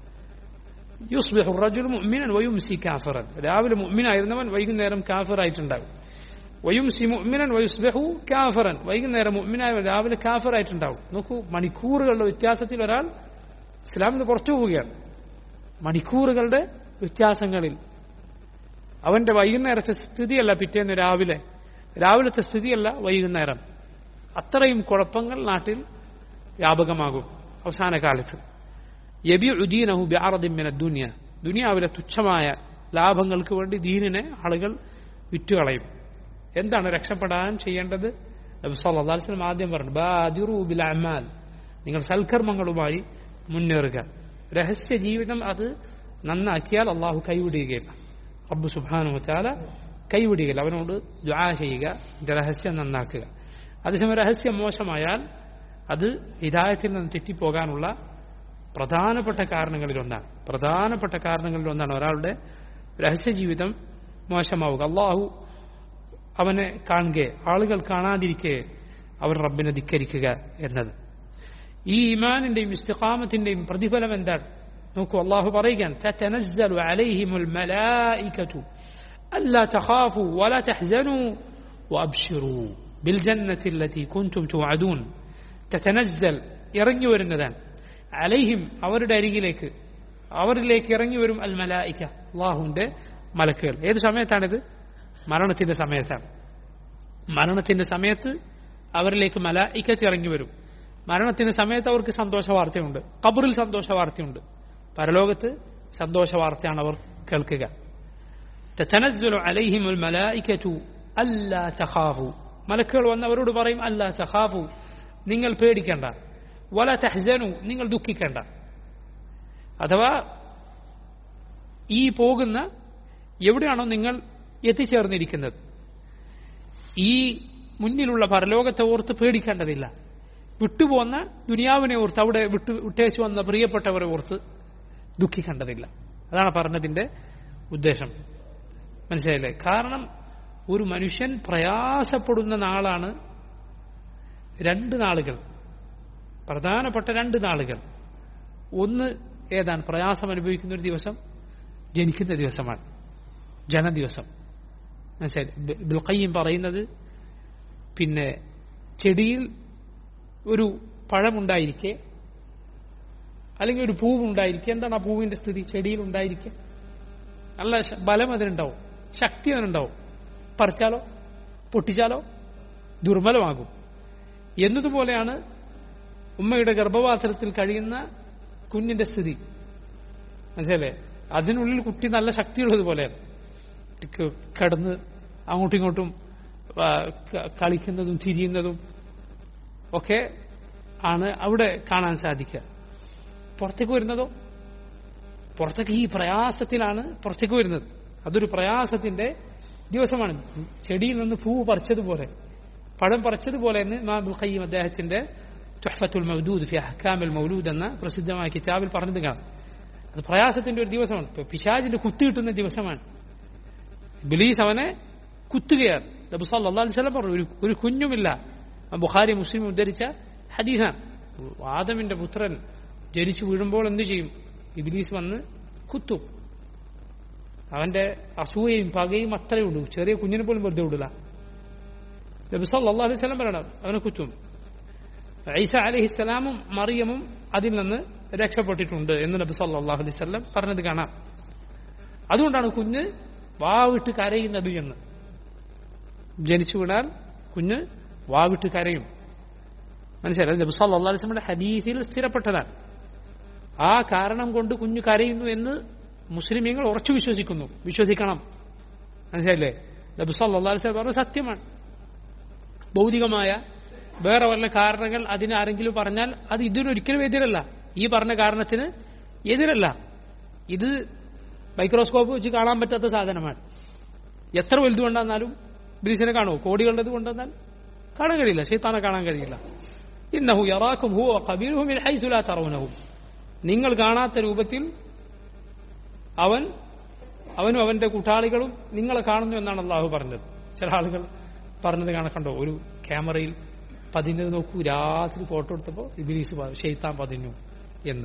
[SPEAKER 1] യുസ്ബിഹു റജുൽ മുഅ്മിനൻ വയുംസി കാഫിറൻ രാവിലെ മുഅ്മിനായിരുന്നവൻ വൈകുന്നേരം കാഫിറായിട്ടുണ്ടാകും വയുംസി മുഅ്മിനൻ വയുസ്ബിഹു കാഫിറൻ വൈകുന്നേരം മുഅ്മിനായവൻ രാവിലെ കാഫിറായിട്ടുണ്ടാവും നോക്കൂ മണിക്കൂറുകളുടെ വ്യത്യാസത്തിൽ ഒരാൾ ഇസ്ലാമിൽ നിന്ന് പുറത്തു പോവുകയാണ് മണിക്കൂറുകളുടെ വ്യത്യാസങ്ങളിൽ അവന്റെ വൈകുന്നേരത്തെ സ്ഥിതിയല്ല പിറ്റേന്ന് രാവിലെ രാവിലത്തെ സ്ഥിതിയല്ല വൈകുന്നേരം അത്രയും കുഴപ്പങ്ങൾ നാട്ടിൽ വ്യാപകമാകും അവസാന കാലത്ത് യബി ഉദീനഹു ബ്യാറദിമിന ദുനിയ ദുനിയാവിലെ തുച്ഛമായ ലാഭങ്ങൾക്ക് വേണ്ടി ദീനിനെ ആളുകൾ വിറ്റുകളയും എന്താണ് രക്ഷപ്പെടാൻ ചെയ്യേണ്ടത് നബി സല്ലല്ലാഹു അലൈഹി വസല്ലം ആദ്യം പറഞ്ഞു ബാദിറു ബിൽ അമാൽ നിങ്ങൾ സൽക്കർമ്മങ്ങളുമായി മുന്നേറുക രഹസ്യ ജീവിതം അത് നന്നാക്കിയാൽ അള്ളാഹു കൈവിടുകയില്ല റബ്ബ് സുബ്ഹാനഹു വതആല കൈവിടുകയില്ല അവനോട് ദുആ ചെയ്യുക ഇത് രഹസ്യം നന്നാക്കുക അതേസമയം രഹസ്യം മോശമായാൽ അത് ഹിദായത്തിൽ നിന്ന് തെറ്റിപ്പോകാനുള്ള പ്രധാനപ്പെട്ട കാരണങ്ങളിലൊന്നാണ് പ്രധാനപ്പെട്ട കാരണങ്ങളിലൊന്നാണ് ഒരാളുടെ രഹസ്യ ജീവിതം മോശമാവുക അള്ളാഹു അവനെ കാണുക ആളുകൾ കാണാതിരിക്കെ അവൻ റബ്ബിനെ ധിക്കരിക്കുക എന്നത് ഈ ഇമാനിന്റെയും ഇസ്തിഖാമത്തിന്റെയും പ്രതിഫലം എന്താണ് നോക്കൂ അള്ളാഹു പറയുകയാണ് تتنزل عليهم الملائكة ألا تخافوا ولا تحزنوا وأبشروا بالجنة التي كنتم توعدون تتنزل ഇറങ്ങി വരുന്നതാണ് അലൈഹിം അവരുടെ അരികിലേക്ക് അവരിലേക്ക് ഇറങ്ങി വരും അൽ മലായിക്ക അള്ളാഹുവിന്റെ മലക്കുകൾ ഏത് സമയത്താണിത് മരണത്തിന്റെ സമയത്താണ് മരണത്തിന്റെ സമയത്ത് അവരിലേക്ക് മലായിക്കത്ത് ഇറങ്ങി വരും മരണത്തിന്റെ സമയത്ത് അവർക്ക് സന്തോഷ വാർത്തയുണ്ട് കബറിൽ സന്തോഷ വാർത്തയുണ്ട് പരലോകത്ത് സന്തോഷ വാർത്തയാണ് അവർ കേൾക്കുക تتنزل عليهم الملائكة ألا تخافوا മലക്കുകൾ വന്ന് അവരോട് പറയും അല്ല തഖാഫു നിങ്ങൾ പേടിക്കേണ്ട വല തഹ്സനു നിങ്ങൾ ദുഃഖിക്കേണ്ട അഥവാ ഈ പോകുന്ന എവിടെയാണോ നിങ്ങൾ എത്തിച്ചേർന്നിരിക്കുന്നത് ഈ മുന്നിലുള്ള പരലോകത്തെ ഓർത്ത് പേടിക്കേണ്ടതില്ല വിട്ടുപോന്ന ദുനിയാവിനെ ഓർത്ത് അവിടെ വിട്ടു വിട്ടേച്ചു വന്ന പ്രിയപ്പെട്ടവരെ ഓർത്ത് ദുഃഖിക്കേണ്ടതില്ല അതാണ് പറഞ്ഞതിന്റെ ഉദ്ദേശം മനസ്സിലായില്ലേ കാരണം ഒരു മനുഷ്യൻ പ്രയാസപ്പെടുന്ന നാളാണ് രണ്ട് നാളുകൾ പ്രധാനപ്പെട്ട രണ്ട് നാളുകൾ ഒന്ന് ഏതാണ് പ്രയാസം അനുഭവിക്കുന്ന ഒരു ദിവസം ജനിക്കുന്ന ദിവസമാണ് ജനദിവസം മനസ്സിലായി ബിൽക്കയ്യം പറയുന്നത് പിന്നെ ചെടിയിൽ ഒരു പഴമുണ്ടായിരിക്കെ അല്ലെങ്കിൽ ഒരു പൂവുണ്ടായിരിക്കെ എന്താണ് ആ പൂവിന്റെ സ്ഥിതി ചെടിയിൽ ഉണ്ടായിരിക്കെ നല്ല ബലം അതിനുണ്ടാവും ശക്തി അതിനുണ്ടാവും പറിച്ചാലോ പൊട്ടിച്ചാലോ ദുർബലമാകും എന്നതുപോലെയാണ് ഉമ്മയുടെ ഗർഭപാത്രത്തിൽ കഴിയുന്ന കുഞ്ഞിന്റെ സ്ഥിതി മനസ്സിലല്ലേ അതിനുള്ളിൽ കുട്ടി നല്ല ശക്തിയുള്ളതുപോലെയാണ് കിടന്ന് അങ്ങോട്ടും ഇങ്ങോട്ടും കളിക്കുന്നതും തിരിയുന്നതും ഒക്കെ ആണ് അവിടെ കാണാൻ സാധിക്കുക പുറത്തേക്ക് വരുന്നതോ പുറത്തേക്ക് ഈ പ്രയാസത്തിലാണ് പുറത്തേക്ക് വരുന്നത് അതൊരു പ്രയാസത്തിന്റെ ദിവസമാണ് ചെടിയിൽ നിന്ന് പൂവ് പറിച്ചതുപോലെ പഴം പറിച്ചതുപോലെ എന്ന് ഇമാം ഖയ്യം അദ്ദേഹത്തിന്റെ തുഹഫത്തുൽ മൗദൂദ് ഫി അഹ്കാമുൽ മൗലൂദ് എന്ന പ്രസിദ്ധമായ കിതാബിൽ പറഞ്ഞത് കാണാം അത് പ്രയാസത്തിന്റെ ഒരു ദിവസമാണ് ഇപ്പൊ പിശാജിന്റെ കുത്തി കിട്ടുന്ന ദിവസമാണ് ബിലീസ് അവനെ കുത്തുകയാണ് നബി സല്ലല്ലാഹു അലൈഹി വസല്ലം പറഞ്ഞു ഒരു ഒരു കുഞ്ഞുമില്ല ബുഖാരി മുസ്ലിം ഉദ്ധരിച്ച ഹദീസാണ് ആദമിന്റെ പുത്രൻ ജനിച്ചു വീഴുമ്പോൾ എന്തു ചെയ്യും ഇബിലീസ് വന്ന് കുത്തും അവന്റെ അസൂയയും പകയും അത്രയേ ഉള്ളൂ ചെറിയ കുഞ്ഞിനെ പോലും വെറുതെ വിടില്ല നബി സല്ലല്ലാഹു അലൈഹി വസല്ലം പറയണം അവനെ കുത്തും ഐസ അലഹിസ്സലാമും മറിയമും അതിൽ നിന്ന് രക്ഷപ്പെട്ടിട്ടുണ്ട് എന്ന് നബി സല്ലല്ലാഹു അലൈഹി വസല്ലം പറഞ്ഞത് കാണാം അതുകൊണ്ടാണ് കുഞ്ഞ് വാവിട്ട് കരയുന്നത് എന്ന് ജനിച്ചു വീണാൽ കുഞ്ഞ് വാവിട്ട് കരയും മനസ്സിലായി നബി സല്ലല്ലാഹു അലൈഹി വസല്ലമയുടെ ഹദീസിൽ സ്ഥിരപ്പെട്ടതാണ് ആ കാരണം കൊണ്ട് കുഞ്ഞു കരയുന്നു എന്ന് മുസ്ലിമീങ്ങൾ ഉറച്ചു വിശ്വസിക്കുന്നു വിശ്വസിക്കണം മനസ്സിലായില്ലേ നബി സല്ലല്ലാഹു അലൈഹി വസല്ലം പറഞ്ഞ സത്യമാണ് ഭൗതികമായ വേറെ വല്ല കാരണങ്ങൾ അതിന് ആരെങ്കിലും പറഞ്ഞാൽ അത് ഇതിനൊരിക്കലും എതിരല്ല ഈ പറഞ്ഞ കാരണത്തിന് എതിരല്ല ഇത് മൈക്രോസ്കോപ്പ് വെച്ച് കാണാൻ പറ്റാത്ത സാധനമാണ് എത്ര വലുത് കൊണ്ടുവന്നാലും ബ്രീസിനെ കാണുമോ കോടികളുടേത് കൊണ്ടുവന്നാൽ കാണാൻ കഴിയില്ല ശൈത്താനെ കാണാൻ കഴിയില്ല ഇന്നഹു യറാക്കും ഹുവ ഖബീലുഹു മിൻ ഹൈസു ലാ തറൗനഹു നിങ്ങൾ കാണാത്ത രൂപത്തിൽ അവൻ അവനും അവന്റെ കൂട്ടാളികളും നിങ്ങളെ കാണുന്നു എന്നാണ് അള്ളാഹു പറഞ്ഞത് ചില ആളുകൾ പറഞ്ഞത് കണക്കണ്ടോ ഒരു ക്യാമറയിൽ പതിഞ്ഞത് നോക്കൂ രാത്രി ഫോട്ടോ എടുത്തപ്പോൾ ഇബിലീസ് ഷെയ്ത്താൻ പതിഞ്ഞു എന്ന്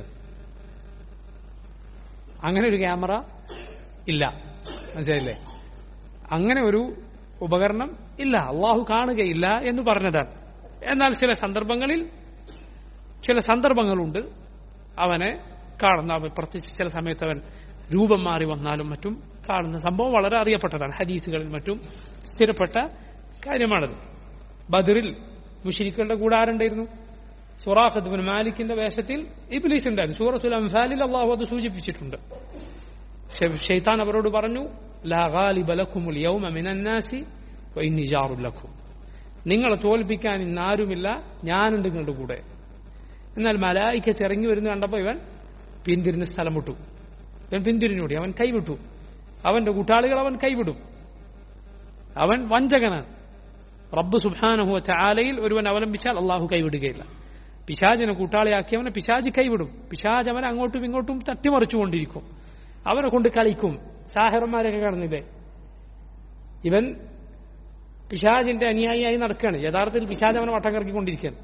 [SPEAKER 1] അങ്ങനെ ഒരു ക്യാമറ ഇല്ല മനസ്സിലായില്ലേ അങ്ങനെ ഒരു ഉപകരണം ഇല്ല അള്ളാഹു കാണുകയില്ല എന്ന് പറഞ്ഞതാണ് എന്നാൽ ചില സന്ദർഭങ്ങളിൽ ചില സന്ദർഭങ്ങളുണ്ട് അവനെ കാണുന്ന അവൻ പ്രത്യേകിച്ച് ചില സമയത്ത് അവൻ രൂപം മാറി വന്നാലും മറ്റും കാണുന്ന സംഭവം വളരെ അറിയപ്പെട്ടതാണ് ഹദീസുകളിൽ മറ്റും സ്ഥിരപ്പെട്ട കാര്യമാണത് ബദറിൽ മുഷിരിക്കളുടെ കൂടെ ആരുണ്ടായിരുന്നു സുറാഖത്ത് ബിൻ മാലിക്കിന്റെ വേഷത്തിൽ ഇബ്ലീസ് ഉണ്ടായിരുന്നു സൂറത്തുൽ അംഫാലിൽ അള്ളാഹു അത് സൂചിപ്പിച്ചിട്ടുണ്ട് ഷെയ്ത്താൻ അവരോട് പറഞ്ഞു ലാ ഗാലിബ ലക്കുമുൽ യൗമ മിനന്നാസി വഇന്നി ജാറുൽ ലക്കും നിങ്ങളെ തോൽപ്പിക്കാൻ ഇന്ന് ആരുമില്ല ഞാനുണ്ട് നിങ്ങളുടെ കൂടെ എന്നാൽ മലായിക്കത്ത് ഇറങ്ങി വരുന്ന കണ്ടപ്പോൾ ഇവൻ പിന്തിരിഞ്ഞ് സ്ഥലം വിട്ടു ഇവൻ പിന്തിരിഞ്ഞോടി അവൻ കൈവിട്ടു അവന്റെ കൂട്ടാളികൾ അവൻ കൈവിടും അവൻ വഞ്ചകനാണ് റബ്ബ് സുബാനഹു ആലയിൽ ഒരുവൻ അവലംബിച്ചാൽ അള്ളാഹു കൈവിടുകയില്ല പിശാജിനെ കൂട്ടാളിയാക്കിയവനെ പിശാജ് കൈവിടും പിശാജ് അവനെ അങ്ങോട്ടും ഇങ്ങോട്ടും തട്ടിമറിച്ചുകൊണ്ടിരിക്കും അവനെ കൊണ്ട് കളിക്കും സാഹറന്മാരൊക്കെ കാണുന്നില്ലേ ഇവൻ പിശാജിന്റെ അനുയായിയായി നടക്കുകയാണ് യഥാർത്ഥത്തിൽ പിശാജ് അവനെ വട്ടം കറക്കിക്കൊണ്ടിരിക്കുകയാണ്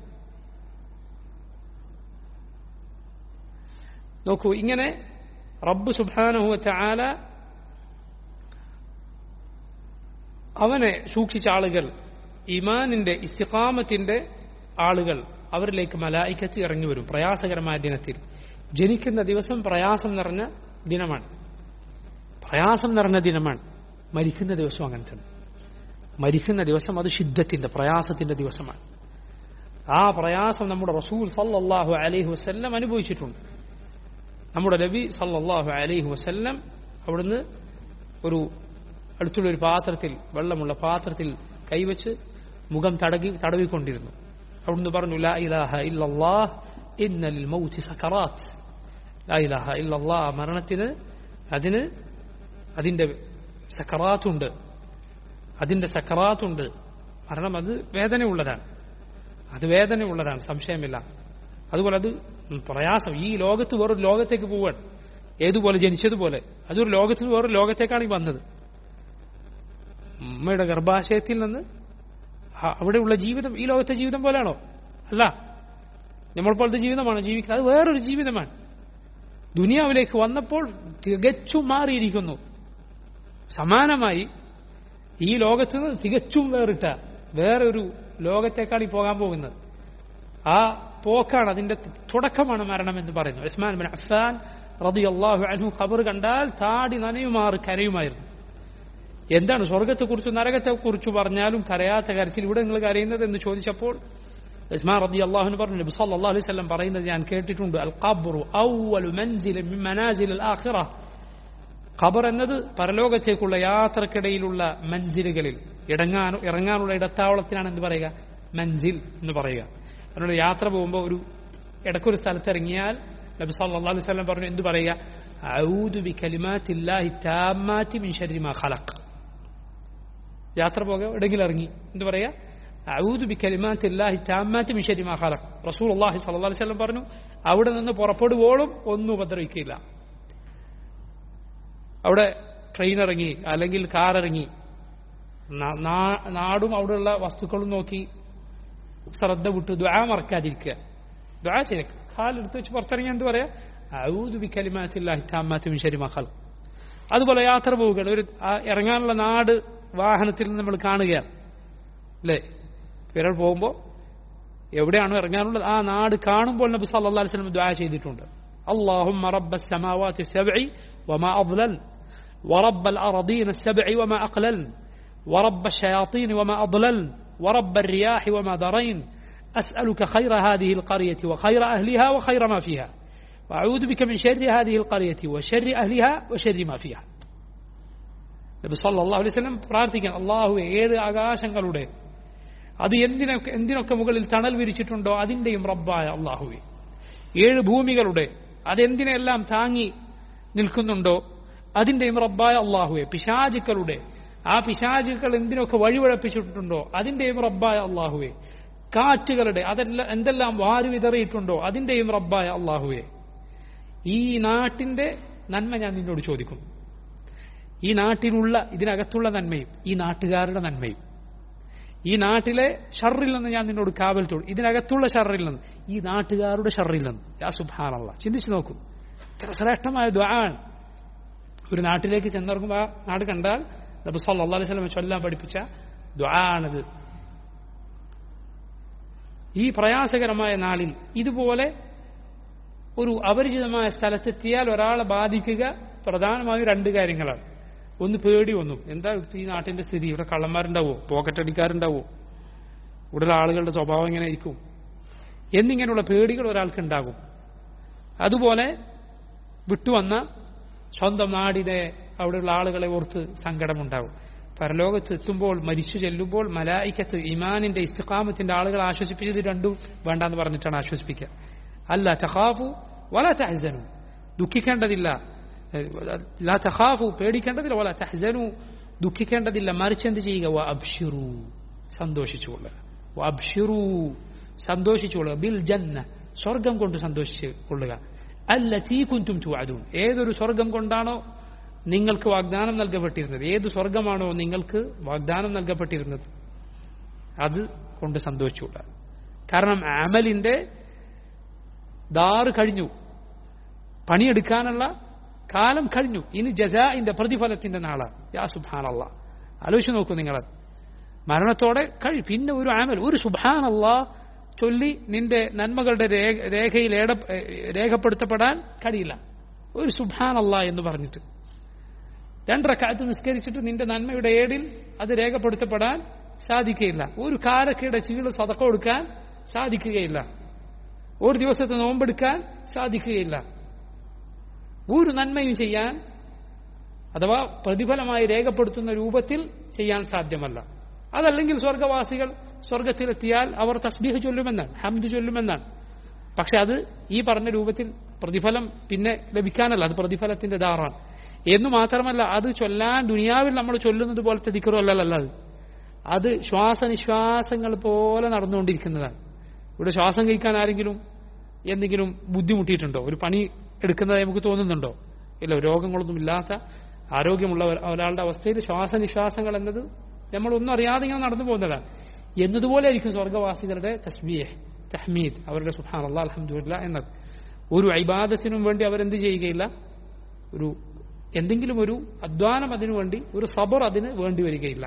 [SPEAKER 1] നോക്കൂ ഇങ്ങനെ റബ്ബ് സുബാനഹുവച്ച ആല അവനെ സൂക്ഷിച്ച ആളുകൾ ഇമാനിന്റെ ഇസ്തിഖാമത്തിന്റെ ആളുകൾ അവരിലേക്ക് മലായിക്കച്ച് ഇറങ്ങി വരും പ്രയാസകരമായ ദിനത്തിൽ ജനിക്കുന്ന ദിവസം പ്രയാസം നിറഞ്ഞ ദിനമാണ് പ്രയാസം നിറഞ്ഞ ദിനമാണ് മരിക്കുന്ന ദിവസം അങ്ങനെ തന്നെ മരിക്കുന്ന ദിവസം അത് ശുദ്ധത്തിന്റെ പ്രയാസത്തിന്റെ ദിവസമാണ് ആ പ്രയാസം നമ്മുടെ റസൂൽ സല്ലല്ലാഹു അലൈഹി വസല്ലം അനുഭവിച്ചിട്ടുണ്ട് നമ്മുടെ നബി സല്ലല്ലാഹു അലൈഹി വസല്ലം അവിടുന്ന് ഒരു അടുത്തുള്ള ഒരു പാത്രത്തിൽ വെള്ളമുള്ള പാത്രത്തിൽ കൈവച്ച് മുഖം തടകി തടവിക്കൊണ്ടിരുന്നു അവിടുന്ന് പറഞ്ഞു ലാ ഇലാഹ ഇല്ലല്ലാഹ് ഇന്നലിൽ മൗതി സക്കറാത്ത് ലാ ഇലാഹ ഇല്ലല്ലാഹ് മരണത്തിന് അതിന് അതിന്റെ സക്കറാത്തുണ്ട് അതിന്റെ സക്കറാത്തുണ്ട് മരണം അത് വേദനയുള്ളതാണ് അത് വേദനയുള്ളതാണ് സംശയമില്ല അതുപോലെ അത് പ്രയാസം ഈ ലോകത്ത് വേറൊരു ലോകത്തേക്ക് പോവാൻ ഏതുപോലെ ജനിച്ചതുപോലെ അതൊരു ലോകത്ത് നിന്ന് വേറൊരു ലോകത്തേക്കാണ് ഈ വന്നത് ഉമ്മയുടെ ഗർഭാശയത്തിൽ നിന്ന് അവിടെയുള്ള ജീവിതം ഈ ലോകത്തെ ജീവിതം പോലെയാണോ അല്ല നമ്മൾ പോലത്തെ ജീവിതമാണ് ജീവിക്കുന്നത് അത് വേറൊരു ജീവിതമാണ് ദുനിയാവിലേക്ക് വന്നപ്പോൾ തികച്ചും മാറിയിരിക്കുന്നു സമാനമായി ഈ ലോകത്ത് നിന്ന് തികച്ചും വേറിട്ട വേറൊരു ലോകത്തേക്കാണ് ഈ പോകാൻ പോകുന്നത് ആ പോക്കാണ് അതിന്റെ തുടക്കമാണ് മരണം എന്ന് പറയുന്നത് ഉസ്മാൻ ബിൻ അഫ്സാൻ റളിയല്ലാഹു അൻഹു ഖബർ കണ്ടാൽ താടി നനയുമാറ് കരയുമായിരുന്നു എന്താണ് സ്വർഗത്തെക്കുറിച്ച് നരകത്തെക്കുറിച്ച് പറഞ്ഞാലും കരയാത്ത കരച്ചിൽ ഇവിടെ നിങ്ങൾ കരയുന്നത് എന്ന് ചോദിച്ചപ്പോൾ ഉസ്മാൻ റതി അള്ളാഹുന് പറഞ്ഞു നബി സല്ലല്ലാഹു അലൈഹി വസല്ലം പറയുന്നത് ഞാൻ കേട്ടിട്ടുണ്ട് അൽ ഖബ്റു അവ്വലു മൻസിൽ മിൻ മനാസിൽ അൽ ആഖിറ ഖബർ എന്നത് പരലോകത്തേക്കുള്ള യാത്രക്കിടയിലുള്ള മൻസിലുകളിൽ ഇടങ്ങാൻ ഇറങ്ങാനുള്ള ഇടത്താവളത്തിനാണ് എന്ത് പറയുക മൻസിൽ എന്ന് പറയുക അതിനുള്ള യാത്ര പോകുമ്പോൾ ഒരു ഇടയ്ക്കൊരു സ്ഥലത്ത് ഇറങ്ങിയാൽ നബി സല്ലല്ലാഹു അലൈഹി വസല്ലം പറഞ്ഞു എന്ത് പറയുക ഔദു ബി കലിമാത്തില്ലാഹി താമ്മാതി മിൻ ശർരി മാ ഖലഖ് യാത്ര പോകെ എവിടെയെങ്കിലും ഇറങ്ങി എന്ത് പറയാ ഔദു ബി കലിമാത്തില്ലാഹി താമ്മാതി മിൻ ശർരി മാ ഖലഖ് റസൂലുള്ളാഹി സ്വല്ലല്ലാഹു അലൈഹി വസല്ലം പറഞ്ഞു അവിടെ നിന്ന് പുറപ്പെടുവോളും ഒന്നും ഉപദ്രവിക്കില്ല അവിടെ ട്രെയിൻ ഇറങ്ങി അല്ലെങ്കിൽ കാർ ഇറങ്ങി നാടും അവിടെയുള്ള വസ്തുക്കളും നോക്കി ശ്രദ്ധ വിട്ട് ദ്വാ മറക്കാതിരിക്കുക ദ്വാ ചെയ്യുക കാലെടുത്ത് വെച്ച് പുറത്തിറങ്ങി എന്ത് പറയാ ഔദു ബി കലിമാത്തില്ലാഹി താമ്മാതി മിൻ ശർരി മാ ഖലഖ് അതുപോലെ യാത്ര പോവുകയാണ് ഒരു ഇറങ്ങാനുള്ള നാട് വാഹനത്തിൽ നമ്മൾ കാണുകയാണ് അല്ലേ വിരൽ പോകുമ്പോൾ എവിടെയാണോ ഇറങ്ങാനുള്ളത് ആ നാട് കാണുമ്പോൾ നബി സല്ലല്ലാഹു അലൈഹി വസല്ലം ദുആ ചെയ്തിട്ടുണ്ട് اللهم رب السماوات السبع وما أضلل ورب الأرضين السبع وما أقلل ورب الشياطين وما أضلل ورب الرياح وما ذرين أسألك خير هذه القرية وخير أهلها وخير ما فيها وأعوذ بك من شر هذه القرية وشر أهلها وشر ما فيها നബി സല്ലല്ലാഹു അലൈഹി വസല്ലം പ്രാർത്ഥിക്കാൻ അള്ളാഹു ഏഴ് ആകാശങ്ങളുടെ അത് എന്തിനൊക്കെ എന്തിനൊക്കെ മുകളിൽ തണൽ വിരിച്ചിട്ടുണ്ടോ അതിന്റെയും റബ്ബായ അള്ളാഹുവെ ഏഴ് ഭൂമികളുടെ അതെന്തിനെല്ലാം താങ്ങി നിൽക്കുന്നുണ്ടോ അതിന്റെയും റബ്ബായ അള്ളാഹുവെ പിശാചുക്കളുടെ ആ പിശാചുക്കൾ എന്തിനൊക്കെ വഴിവഴപ്പിച്ചിട്ടുണ്ടോ അതിന്റെയും റബ്ബായ അള്ളാഹുവെ കാറ്റുകളുടെ അതെല്ലാം എന്തെല്ലാം വാരി വിതറിയിട്ടുണ്ടോ അതിന്റെയും റബ്ബായ അള്ളാഹുവെ ഈ നാട്ടിന്റെ നന്മ ഞാൻ നിന്നോട് ചോദിക്കുന്നു ഈ നാട്ടിലുള്ള ഇതിനകത്തുള്ള നന്മയും ഈ നാട്ടുകാരുടെ നന്മയും ഈ നാട്ടിലെ ഷറിൽ നിന്ന് ഞാൻ നിന്നോട് കാവൽ തോടും ഇതിനകത്തുള്ള ഷറിൽ നിന്ന് ഈ നാട്ടുകാരുടെ ഷറിൽ നിന്ന് യാ സുബാനല്ല ചിന്തിച്ചു നോക്കൂ ഇത്ര ശ്രേഷ്ഠമായ ദ്വാണ് ഒരു നാട്ടിലേക്ക് ചെന്നിറങ്ങുമ്പോൾ ആ നാട് കണ്ടാൽ നബി സല്ലല്ലാഹു അലൈഹി വസല്ലം ചൊല്ലാൻ പഠിപ്പിച്ച ദ്വാണത് ഈ പ്രയാസകരമായ നാളിൽ ഇതുപോലെ ഒരു അപരിചിതമായ സ്ഥലത്തെത്തിയാൽ ഒരാളെ ബാധിക്കുക പ്രധാനമായും രണ്ട് കാര്യങ്ങളാണ് ഒന്ന് പേടി ഒന്നും എന്താ ഈ നാട്ടിന്റെ സ്ഥിതി ഇവിടെ കള്ളന്മാരുണ്ടാവോ പോക്കറ്റടിക്കാരുണ്ടാവോ ഇവിടെ ആളുകളുടെ സ്വഭാവം എങ്ങനെ ആയിരിക്കും എന്നിങ്ങനെയുള്ള പേടികൾ ഒരാൾക്ക് ഉണ്ടാകും അതുപോലെ വിട്ടുവന്ന സ്വന്തം നാടിനെ അവിടെയുള്ള ആളുകളെ ഓർത്ത് സങ്കടമുണ്ടാകും പരലോകത്ത് എത്തുമ്പോൾ മരിച്ചു ചെല്ലുമ്പോൾ മലായിക്കത്ത് ഇമാനിന്റെ ഇസ്തിഖാമത്തിന്റെ ആളുകൾ ആശ്വസിപ്പിച്ചത് രണ്ടും വേണ്ടാന്ന് പറഞ്ഞിട്ടാണ് ആശ്വസിപ്പിക്കുക അല്ല തഹാഫു വല തഹസനു ദുഃഖിക്കേണ്ടതില്ല ലാ തഹാഫു പേടിക്കേണ്ടതില്ല വല തഹസനു ദുഃഖിക്കേണ്ടതില്ല മറിച്ച് എന്ത് ചെയ്യുക വ അബ്ഷിറു സന്തോഷിച്ചുകൊള്ളുക വ അബ്ഷിറു സന്തോഷിച്ചുകൊള്ളുക ബിൽ ജന്ന സ്വർഗം കൊണ്ട് സന്തോഷിച്ചു കൊള്ളുക അല്ല തീ കുന്തും തുവാദൂൻ ഏതൊരു സ്വർഗം കൊണ്ടാണോ നിങ്ങൾക്ക് വാഗ്ദാനം നൽകപ്പെട്ടിരുന്നത് ഏത് സ്വർഗമാണോ നിങ്ങൾക്ക് വാഗ്ദാനം നൽകപ്പെട്ടിരുന്നത് അത് കൊണ്ട് സന്തോഷിച്ചുകൊള്ളുക കാരണം അമലിന്റെ ദാറ് കഴിഞ്ഞു പണിയെടുക്കാനുള്ള കാലം കഴിഞ്ഞു ഇനി ജജാഇന്റെ പ്രതിഫലത്തിന്റെ നാളാണ് യാ സുബാനല്ല ആലോചിച്ച് നോക്കൂ നിങ്ങൾ മരണത്തോടെ കഴി പിന്നെ ഒരു ആമൽ ഒരു സുബാനല്ല ചൊല്ലി നിന്റെ നന്മകളുടെ രേഖയിൽ രേഖപ്പെടുത്തപ്പെടാൻ കഴിയില്ല ഒരു സുബാനല്ല എന്ന് പറഞ്ഞിട്ട് രണ്ടരക്കാലത്ത് നിസ്കരിച്ചിട്ട് നിന്റെ നന്മയുടെ ഏടിൽ അത് രേഖപ്പെടുത്തപ്പെടാൻ സാധിക്കുകയില്ല ഒരു കാരക്കയുടെ ചീള് സതക്ക കൊടുക്കാൻ സാധിക്കുകയില്ല ഒരു ദിവസത്തെ നോമ്പെടുക്കാൻ സാധിക്കുകയില്ല ഒരു നന്മയും ചെയ്യാൻ അഥവാ പ്രതിഫലമായി രേഖപ്പെടുത്തുന്ന രൂപത്തിൽ ചെയ്യാൻ സാധ്യമല്ല അതല്ലെങ്കിൽ സ്വർഗവാസികൾ സ്വർഗത്തിലെത്തിയാൽ അവർ തസ്ബീഹ് ചൊല്ലുമെന്നാണ് ഹംദ് ചൊല്ലുമെന്നാണ് പക്ഷെ അത് ഈ പറഞ്ഞ രൂപത്തിൽ പ്രതിഫലം പിന്നെ ലഭിക്കാനല്ല അത് പ്രതിഫലത്തിന്റെ ദാറാണ് എന്ന് മാത്രമല്ല അത് ചൊല്ലാൻ ദുനിയാവിൽ നമ്മൾ ചൊല്ലുന്നത് പോലത്തെ ദിക്കറല്ലല്ല അത് അത് ശ്വാസനിശ്വാസങ്ങൾ പോലെ നടന്നുകൊണ്ടിരിക്കുന്നതാണ് ഇവിടെ ശ്വാസം കഴിക്കാൻ ആരെങ്കിലും എന്തെങ്കിലും ബുദ്ധിമുട്ടിയിട്ടുണ്ടോ ഒരു പണി എടുക്കുന്നതായി നമുക്ക് തോന്നുന്നുണ്ടോ ഇല്ല രോഗങ്ങളൊന്നും ഇല്ലാത്ത ആരോഗ്യമുള്ള ഒരാളുടെ അവസ്ഥയിൽ ശ്വാസനിശ്വാസങ്ങൾ എന്നത് നമ്മളൊന്നും അറിയാതെ ഇങ്ങനെ നടന്നു പോകുന്നതാണ് എന്നതുപോലെ ആയിരിക്കും സ്വർഗവാസികളുടെ തസ്ബീഹ് തഹ്മീദ് അവരുടെ സുഹാൻ അള്ളാഹ് അലഹമുല്ല എന്നത് ഒരു ഐബാദത്തിനും വേണ്ടി അവരെന്ത് ചെയ്യുകയില്ല ഒരു എന്തെങ്കിലും ഒരു അധ്വാനം അതിനു വേണ്ടി ഒരു സബർ അതിന് വേണ്ടി വരികയില്ല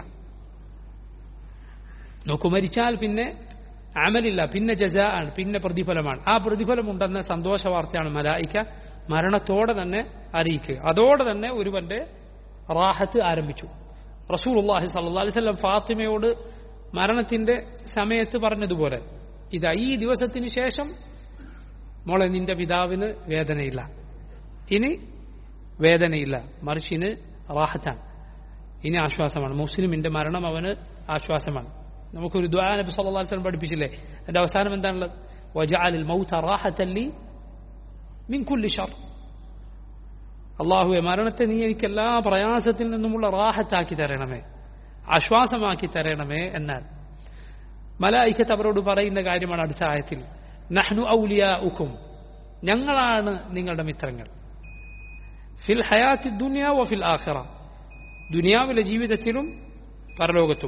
[SPEAKER 1] നോക്കു മരിച്ചാൽ പിന്നെ അമലില്ല പിന്നെ ജസ ആണ് പിന്നെ പ്രതിഫലമാണ് ആ പ്രതിഫലമുണ്ടെന്ന സന്തോഷ വാർത്തയാണ് മലായിക്ക മരണത്തോടെ തന്നെ അറിയിക്കുക അതോടെ തന്നെ ഒരുവന്റെ റാഹത്ത് ആരംഭിച്ചു റസൂൽ അള്ളാഹി സല്ലാ അലിസ്ലം ഫാത്തിമയോട് മരണത്തിന്റെ സമയത്ത് പറഞ്ഞതുപോലെ ഇതാ ഈ ദിവസത്തിന് ശേഷം മോളെ നിന്റെ പിതാവിന് വേദനയില്ല ഇനി വേദനയില്ല മറിച്ചിന് റാഹത്താണ് ഇനി ആശ്വാസമാണ് മുസ്ലിമിന്റെ മരണം അവന് ആശ്വാസമാണ് നമുക്കൊരു ദ്വാ നബി സല്ലല്ലാഹു അലൈഹി വസല്ലം പഠിപ്പിച്ചില്ലേ അതിന്റെ അവസാനം എന്താണുള്ളത് വജഅലിൽ മൗത റാഹത്തൻ ലി മിൻ കുല്ലി ഷർ അള്ളാഹുവെ മരണത്തെ നീ എനിക്ക് എല്ലാ പ്രയാസത്തിൽ നിന്നുമുള്ള റാഹത്താക്കി തരണമേ ആശ്വാസമാക്കി തരണമേ എന്നാൽ മലായിക്കത്ത് അവരോട് പറയുന്ന കാര്യമാണ് അടുത്ത ആയത്തിൽ നഹ്നു ഔലിയ ഉഖും ഞങ്ങളാണ് നിങ്ങളുടെ മിത്രങ്ങൾ ഫിൽ ഹയാത്തി ദുനിയ വ ഫിൽ ആഖിറ ദുനിയാവിലെ ജീവിതത്തിലും പരലോകത്തും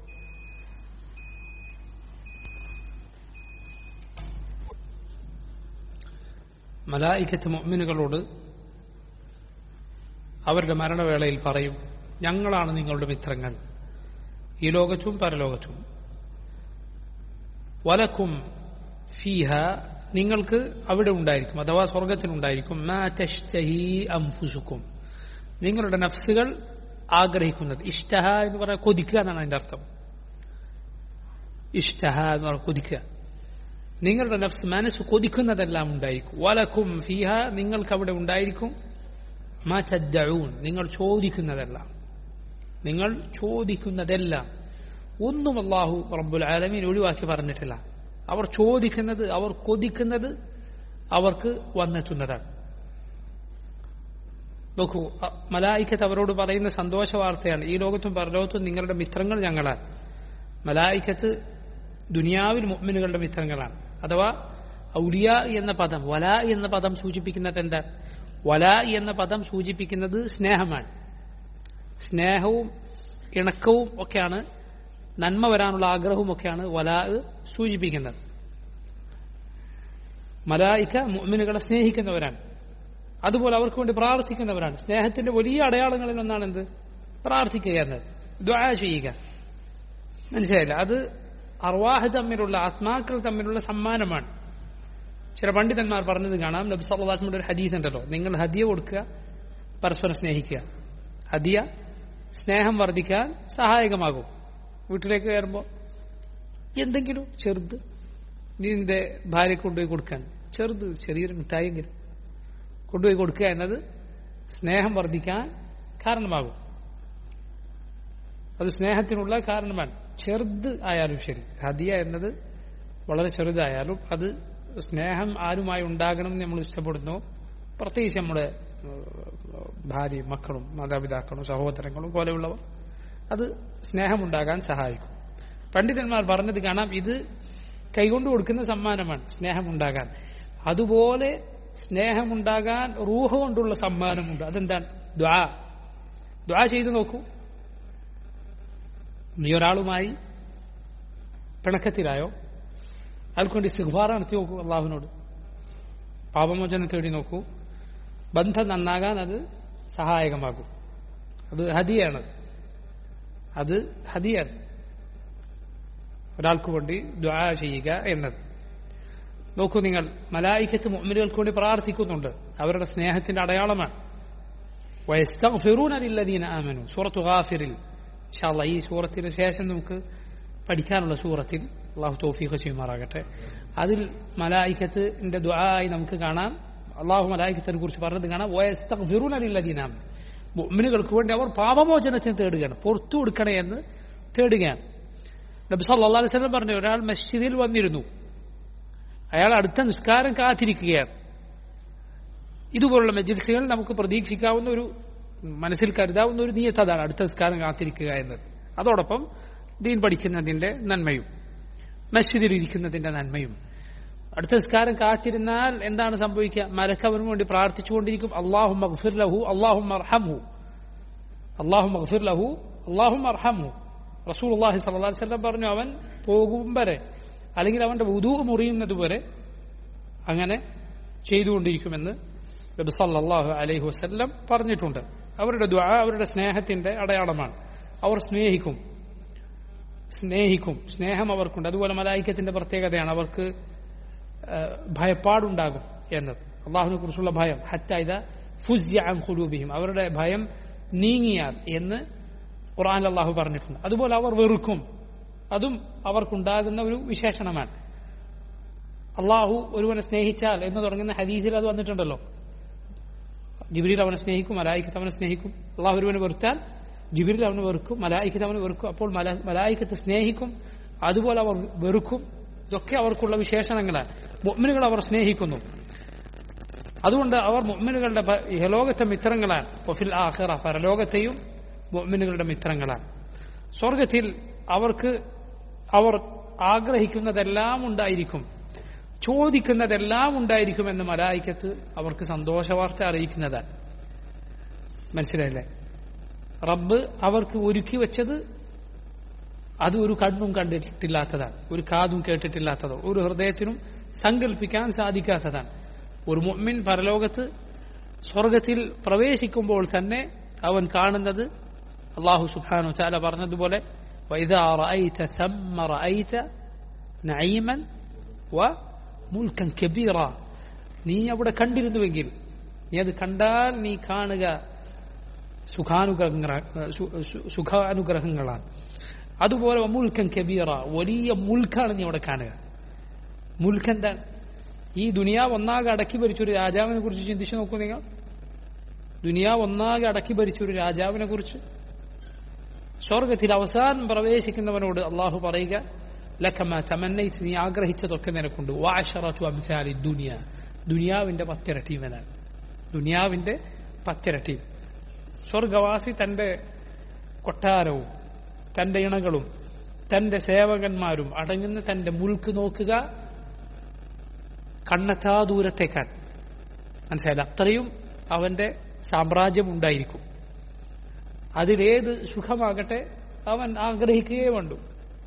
[SPEAKER 1] മലായിക്കത്ത് മൊമ്മിനുകളോട് അവരുടെ മരണവേളയിൽ പറയും ഞങ്ങളാണ് നിങ്ങളുടെ മിത്രങ്ങൾ ഈ ലോകത്തും പരലോകത്തും വലക്കും ഫീഹ നിങ്ങൾക്ക് അവിടെ ഉണ്ടായിരിക്കും അഥവാ സ്വർഗത്തിനുണ്ടായിരിക്കും മാ തഷ്തഹി അംഫുസുക്കും നിങ്ങളുടെ നഫ്സുകൾ ആഗ്രഹിക്കുന്നത് ഇഷ്ടഹ എന്ന് പറഞ്ഞാൽ കൊതിക്കുക എന്നാണ് അതിന്റെ അർത്ഥം ഇഷ്ടഹ എന്ന് പറഞ്ഞാൽ കൊതിക്കുക നിങ്ങളുടെ നഫ്സ് മനസ്സ് കൊതിക്കുന്നതെല്ലാം ഉണ്ടായിരിക്കും വലക്കും ഫിഹ നിങ്ങൾക്ക് അവിടെ ഉണ്ടായിരിക്കും മാ തദ്ദഊൻ നിങ്ങൾ ചോദിക്കുന്നതെല്ലാം നിങ്ങൾ ചോദിക്കുന്നതെല്ലാം ഒന്നും അള്ളാഹു റബ്ബുൽ ആലമീൻ ഒഴിവാക്കി പറഞ്ഞിട്ടില്ല അവർ ചോദിക്കുന്നത് അവർ കൊതിക്കുന്നത് അവർക്ക് വന്നെത്തുന്നതാണ് നോക്കൂ മലായിക്കത്ത് അവരോട് പറയുന്ന സന്തോഷ വാർത്തയാണ് ഈ ലോകത്തും പരലോകത്തും നിങ്ങളുടെ മിത്രങ്ങൾ ഞങ്ങളാണ് മലായിക്കത്ത് ദുനിയാവിൽ മുഅ്മിനുകളുടെ മിത്രങ്ങളാണ് അഥവാ ഔലിയ എന്ന പദം വല എന്ന പദം സൂചിപ്പിക്കുന്നത് എന്താ വല എന്ന പദം സൂചിപ്പിക്കുന്നത് സ്നേഹമാണ് സ്നേഹവും ഇണക്കവും ഒക്കെയാണ് നന്മ വരാനുള്ള ആഗ്രഹവും ഒക്കെയാണ് വല സൂചിപ്പിക്കുന്നത് മലായിക്ക മുഅ്മിനുകളെ സ്നേഹിക്കുന്നവരാണ് അതുപോലെ അവർക്ക് വേണ്ടി പ്രാർത്ഥിക്കുന്നവരാണ് സ്നേഹത്തിന്റെ വലിയ അടയാളങ്ങളിൽ ഒന്നാണ് എന്ത് പ്രാർത്ഥിക്കുക എന്നത് ദ്വാ ചെയ്യുക മനസ്സിലായില്ല അത് അർവാഹ് തമ്മിലുള്ള ആത്മാക്കൾ തമ്മിലുള്ള സമ്മാനമാണ് ചില പണ്ഡിതന്മാർ പറഞ്ഞത് കാണാം നബി സല്ലാസ്മിന്റെ ഒരു ഹദീസ് ഉണ്ടല്ലോ നിങ്ങൾ ഹദിയ കൊടുക്കുക പരസ്പരം സ്നേഹിക്കുക ഹദിയ സ്നേഹം വർദ്ധിക്കാൻ സഹായകമാകും വീട്ടിലേക്ക് കയറുമ്പോൾ എന്തെങ്കിലും ചെറുത് നീ നിന്റെ ഭാര്യയ്ക്ക് കൊണ്ടുപോയി കൊടുക്കാൻ ചെറുത് ചെറിയൊരു മിഠായെങ്കിലും കൊണ്ടുപോയി കൊടുക്കുക എന്നത് സ്നേഹം വർദ്ധിക്കാൻ കാരണമാകും അത് സ്നേഹത്തിനുള്ള കാരണമാണ് ചെറുത് ആയാലും ശരി ഹദിയ എന്നത് വളരെ ചെറുതായാലും അത് സ്നേഹം ആരുമായി ഉണ്ടാകണം എന്ന് നമ്മൾ ഇഷ്ടപ്പെടുന്നു പ്രത്യേകിച്ച് നമ്മുടെ ഭാര്യയും മക്കളും മാതാപിതാക്കളും സഹോദരങ്ങളും പോലെയുള്ളവർ അത് സ്നേഹമുണ്ടാകാൻ സഹായിക്കും പണ്ഡിതന്മാർ പറഞ്ഞത് കാണാം ഇത് കൈകൊണ്ട് കൊടുക്കുന്ന സമ്മാനമാണ് സ്നേഹമുണ്ടാകാൻ അതുപോലെ സ്നേഹമുണ്ടാകാൻ റൂഹ കൊണ്ടുള്ള സമ്മാനമുണ്ട് അതെന്താണ് ദ്വാ ദ്വാ ചെയ്തു നോക്കൂ നീ ഒരാളുമായി പിണക്കത്തിലായോ അയാൾക്കുവേണ്ടി സിഗ്ഫാർ നടത്തി നോക്കൂ അള്ളാഹുവിനോട് പാപമോചനം തേടി നോക്കൂ ബന്ധം നന്നാകാൻ അത് സഹായകമാകും അത് ഹദിയാണ് അത് ഹദിയാണ് ഒരാൾക്ക് വേണ്ടി ദ്വാ ചെയ്യുക എന്നത് നോക്കൂ നിങ്ങൾ മലായിക്കത്ത് മുഅ്മിനുകൾക്ക് വേണ്ടി പ്രാർത്ഥിക്കുന്നുണ്ട് അവരുടെ സ്നേഹത്തിന്റെ അടയാളമാണ് വയസ്തഗ്ഫിറൂനലില്ലദീന ആമനു സൂറത്തു ഗാഫിറിൽ ഇൻഷാല്ല ഈ സൂറത്തിന് ശേഷം നമുക്ക് പഠിക്കാനുള്ള സൂറത്തിൽ അള്ളാഹു തൗഫീഖ് ചെയ്യുമാറാകട്ടെ അതിൽ മലായിക്കത്തിന്റെ ദുആയി നമുക്ക് കാണാം അള്ളാഹു മലായിക്കത്തിനെ കുറിച്ച് പറഞ്ഞത് കാണാം വയസ്തഗ്ഫിറൂനലില്ലദീന ആമനു മുഅ്മിനുകൾക്ക് വേണ്ടി അവർ പാപമോചനത്തിന് തേടുകയാണ് പുറത്തു കൊടുക്കണേ എന്ന് തേടുകയാണ് നബി സല്ലല്ലാഹു അലൈഹി വസല്ലം പറഞ്ഞു ഒരാൾ മസ്ജിദിൽ വന്നിരുന്നു അയാൾ അടുത്ത നിസ്കാരം കാത്തിരിക്കുകയാണ് ഇതുപോലുള്ള മജിൽസുകൾ നമുക്ക് പ്രതീക്ഷിക്കാവുന്ന ഒരു മനസ്സിൽ കരുതാവുന്ന ഒരു നീയത്ത് അതാണ് അടുത്ത നിസ്കാരം കാത്തിരിക്കുക എന്നത് അതോടൊപ്പം ദീൻ പഠിക്കുന്നതിന്റെ നന്മയും മസ്ജിദിൽ ഇരിക്കുന്നതിന്റെ നന്മയും അടുത്ത നിസ്കാരം കാത്തിരുന്നാൽ എന്താണ് സംഭവിക്കുക മലക്ക് അവന് വേണ്ടി പ്രാർത്ഥിച്ചുകൊണ്ടിരിക്കും അള്ളാഹു മഗ്ഫിർ ലഹു അള്ളാഹു അർഹംഹു അള്ളാഹു മഗ്ഫിർ ലഹു അള്ളാഹു അർഹംഹു റസൂൽ അള്ളാഹി സല്ലല്ലാഹു അലൈഹി വസല്ലം പറഞ്ഞു അവൻ പോകും വരെ അല്ലെങ്കിൽ അവന്റെ ഉദൂ മുറിയുന്നത് വരെ അങ്ങനെ ചെയ്തുകൊണ്ടിരിക്കുമെന്ന് നബി സല്ലല്ലാഹു അലൈഹി വസല്ലം പറഞ്ഞിട്ടുണ്ട് അവരുടെ ദുആ അവരുടെ സ്നേഹത്തിന്റെ അടയാളമാണ് അവർ സ്നേഹിക്കും സ്നേഹിക്കും സ്നേഹം അവർക്കുണ്ട് അതുപോലെ മലായിക്കത്തിന്റെ പ്രത്യേകതയാണ് അവർക്ക് ഭയപ്പാടുണ്ടാകും എന്നത് അള്ളാഹുവിനെ കുറിച്ചുള്ള ഭയം ഹറ്റായിത ഫുസ്യാൻ ഖുലൂബിഹിം അവരുടെ ഭയം നീങ്ങിയാൽ എന്ന് ഖുർആൻ അള്ളാഹു പറഞ്ഞിട്ടുണ്ട് അതുപോലെ അവർ വെറുക്കും അതും അവർക്കുണ്ടാകുന്ന ഒരു വിശേഷണമാണ് അള്ളാഹു ഒരുവനെ സ്നേഹിച്ചാൽ എന്ന് തുടങ്ങുന്ന ഹദീസിൽ അത് വന്നിട്ടുണ്ടല്ലോ ജിബിരിൽ അവനെ സ്നേഹിക്കും മലായിക്കത്ത് അവനെ സ്നേഹിക്കും അള്ളാഹു ഒരുവനെ വെറുത്താൽ ജിബിരിൽ അവനെ വെറുക്കും മലായിക്കത്ത് അവനെ വെറുക്കും അപ്പോൾ മലായിക്കത്ത് സ്നേഹിക്കും അതുപോലെ അവർ വെറുക്കും ഇതൊക്കെ അവർക്കുള്ള വിശേഷണങ്ങളാണ് മുഅ്മിനുകൾ അവർ സ്നേഹിക്കുന്നു അതുകൊണ്ട് അവർ മുഅ്മിനുകളുടെ ഇഹലോകത്തെ മിത്രങ്ങളാണ് ഒഫിൽ ആഖിറ പരലോകത്തെയും മുഅ്മിനുകളുടെ മിത്രങ്ങളാണ് സ്വർഗത്തിൽ അവർക്ക് അവർ ആഗ്രഹിക്കുന്നതെല്ലാം ഉണ്ടായിരിക്കും ചോദിക്കുന്നതെല്ലാം ഉണ്ടായിരിക്കുമെന്ന് മലായിക്കത്ത് അവർക്ക് സന്തോഷവാർത്ത അറിയിക്കുന്നതാണ് മനസ്സിലായില്ലേ റബ്ബ് അവർക്ക് ഒരുക്കി വെച്ചത് അത് ഒരു കണ്ണും കണ്ടിട്ടില്ലാത്തതാണ് ഒരു കാതും കേട്ടിട്ടില്ലാത്തതോ ഒരു ഹൃദയത്തിനും സങ്കല്പിക്കാൻ സാധിക്കാത്തതാണ് ഒരു മുഅ്മിൻ പരലോകത്ത് സ്വർഗത്തിൽ പ്രവേശിക്കുമ്പോൾ തന്നെ അവൻ കാണുന്നത് അള്ളാഹു സുബ്ഹാനഹു വതആല പറഞ്ഞതുപോലെ وإذا رأيت ثم رأيت نعيما وملكا كبيرا നീ അവിടെ കണ്ടിരുന്നുവെങ്കിൽ നീ അത് കണ്ടാൽ നീ കാണുക സുഖാനുഗ്രഹങ്ങൾ സുഖാനുഗ്രഹങ്ങളാണ് അതുപോലെ മുൽക്കൻ കബീറ വലിയ മുൽക്കാണ് നീ അവിടെ കാണുക മുൽക്ക് എന്താണ് ഈ ദുനിയാവ് ഒന്നാകെ അടക്കി ഭരിച്ചൊരു രാജാവിനെ കുറിച്ച് ചിന്തിച്ചു നോക്കൂ നിങ്ങൾ ദുനിയാവ് ഒന്നാകെ അടക്കി ഭരിച്ചൊരു രാജാവിനെ കുറിച്ച് സ്വർഗത്തിൽ അവസാനം പ്രവേശിക്കുന്നവനോട് അള്ളാഹു പറയുക ലക്കമ തമന്നയിച്ച് നീ ആഗ്രഹിച്ചതൊക്കെ നിനക്കുണ്ട് വാഷറത്തു അംസാലി ദുനിയ ദുനിയാവിന്റെ പത്തിരട്ടീവനാണ് ദുനിയാവിന്റെ പത്തിരട്ടീവ് സ്വർഗവാസി തന്റെ കൊട്ടാരവും തന്റെ ഇണകളും തന്റെ സേവകന്മാരും അടങ്ങുന്ന തന്റെ മുൽക്ക് നോക്കുക കണ്ണെത്താ ദൂരത്തേക്കാണ് മനസ്സിലായത് അത്രയും അവന്റെ സാമ്രാജ്യം ഉണ്ടായിരിക്കും അതിലേത് സുഖമാകട്ടെ അവൻ ആഗ്രഹിക്കുകയേ വേണ്ടു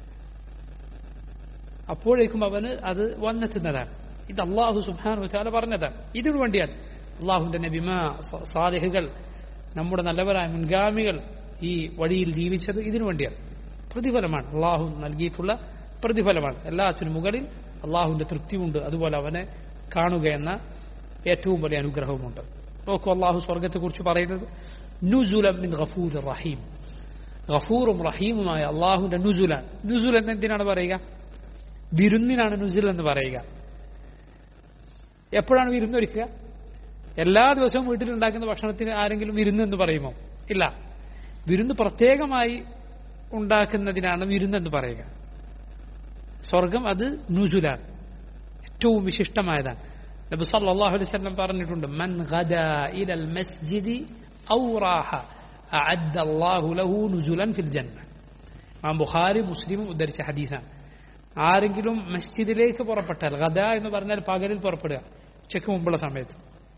[SPEAKER 1] അപ്പോഴേക്കും അവന് അത് വന്നെത്തുന്നതാണ് ഇത് അള്ളാഹു സുബാനു ചാല പറഞ്ഞതാണ് ഇതിനു വേണ്ടിയാണ് അള്ളാഹുന്റെ നബിമ സാലിഹുകൾ നമ്മുടെ നല്ലവരായ മുൻഗാമികൾ ഈ വഴിയിൽ ജീവിച്ചത് ഇതിനു വേണ്ടിയാണ് പ്രതിഫലമാണ് അള്ളാഹു നൽകിയിട്ടുള്ള പ്രതിഫലമാണ് എല്ലാത്തിനും മുകളിൽ അള്ളാഹുവിന്റെ തൃപ്തിയുണ്ട് അതുപോലെ അവനെ കാണുക എന്ന ഏറ്റവും വലിയ അനുഗ്രഹവുമുണ്ട് നോക്കൂ അള്ളാഹു സ്വർഗത്തെക്കുറിച്ച് പറയുന്നത് നുസുലം മിൻ ഗഫൂർ റഹീം ഗഫൂറും റഹീമുമായ അള്ളാഹുവിന്റെ നുസുലാണ് നുസുൽ എന്ന് എന്തിനാണ് പറയുക വിരുന്നിനാണ് നുസുൽ എന്ന് പറയുക എപ്പോഴാണ് വിരുന്നൊരുക്കുക എല്ലാ ദിവസവും വീട്ടിലുണ്ടാക്കുന്ന ഭക്ഷണത്തിന് ആരെങ്കിലും വിരുന്ന് എന്ന് പറയുമോ ഇല്ല വിരുന്ന് പ്രത്യേകമായി ഉണ്ടാക്കുന്നതിനാണ് വിരുന്നെന്ന് പറയുക സ്വർഗം അത് നുസുലാണ് ഏറ്റവും വിശിഷ്ടമായതാണ് നബി സല്ലല്ലാഹു അലൈഹി വസല്ലം പറഞ്ഞിട്ടുണ്ട് മൻ ഗദാ ഇലൽ മസ്ജിദി ഔ റാഹ അഅദ്ദ അല്ലാഹു ലഹു നുസുലൻ ഫിൽ ജന്ന ഇമാം ബുഖാരി മുസ്ലിമും ഉദ്ധരിച്ച ഹദീസാണ് ആരെങ്കിലും മസ്ജിദിലേക്ക് പുറപ്പെട്ടാൽ ഗദ എന്ന് പറഞ്ഞാൽ പകലിൽ പുറപ്പെടുക ഉച്ചയ്ക്ക് മുമ്പുള്ള സമയത്ത്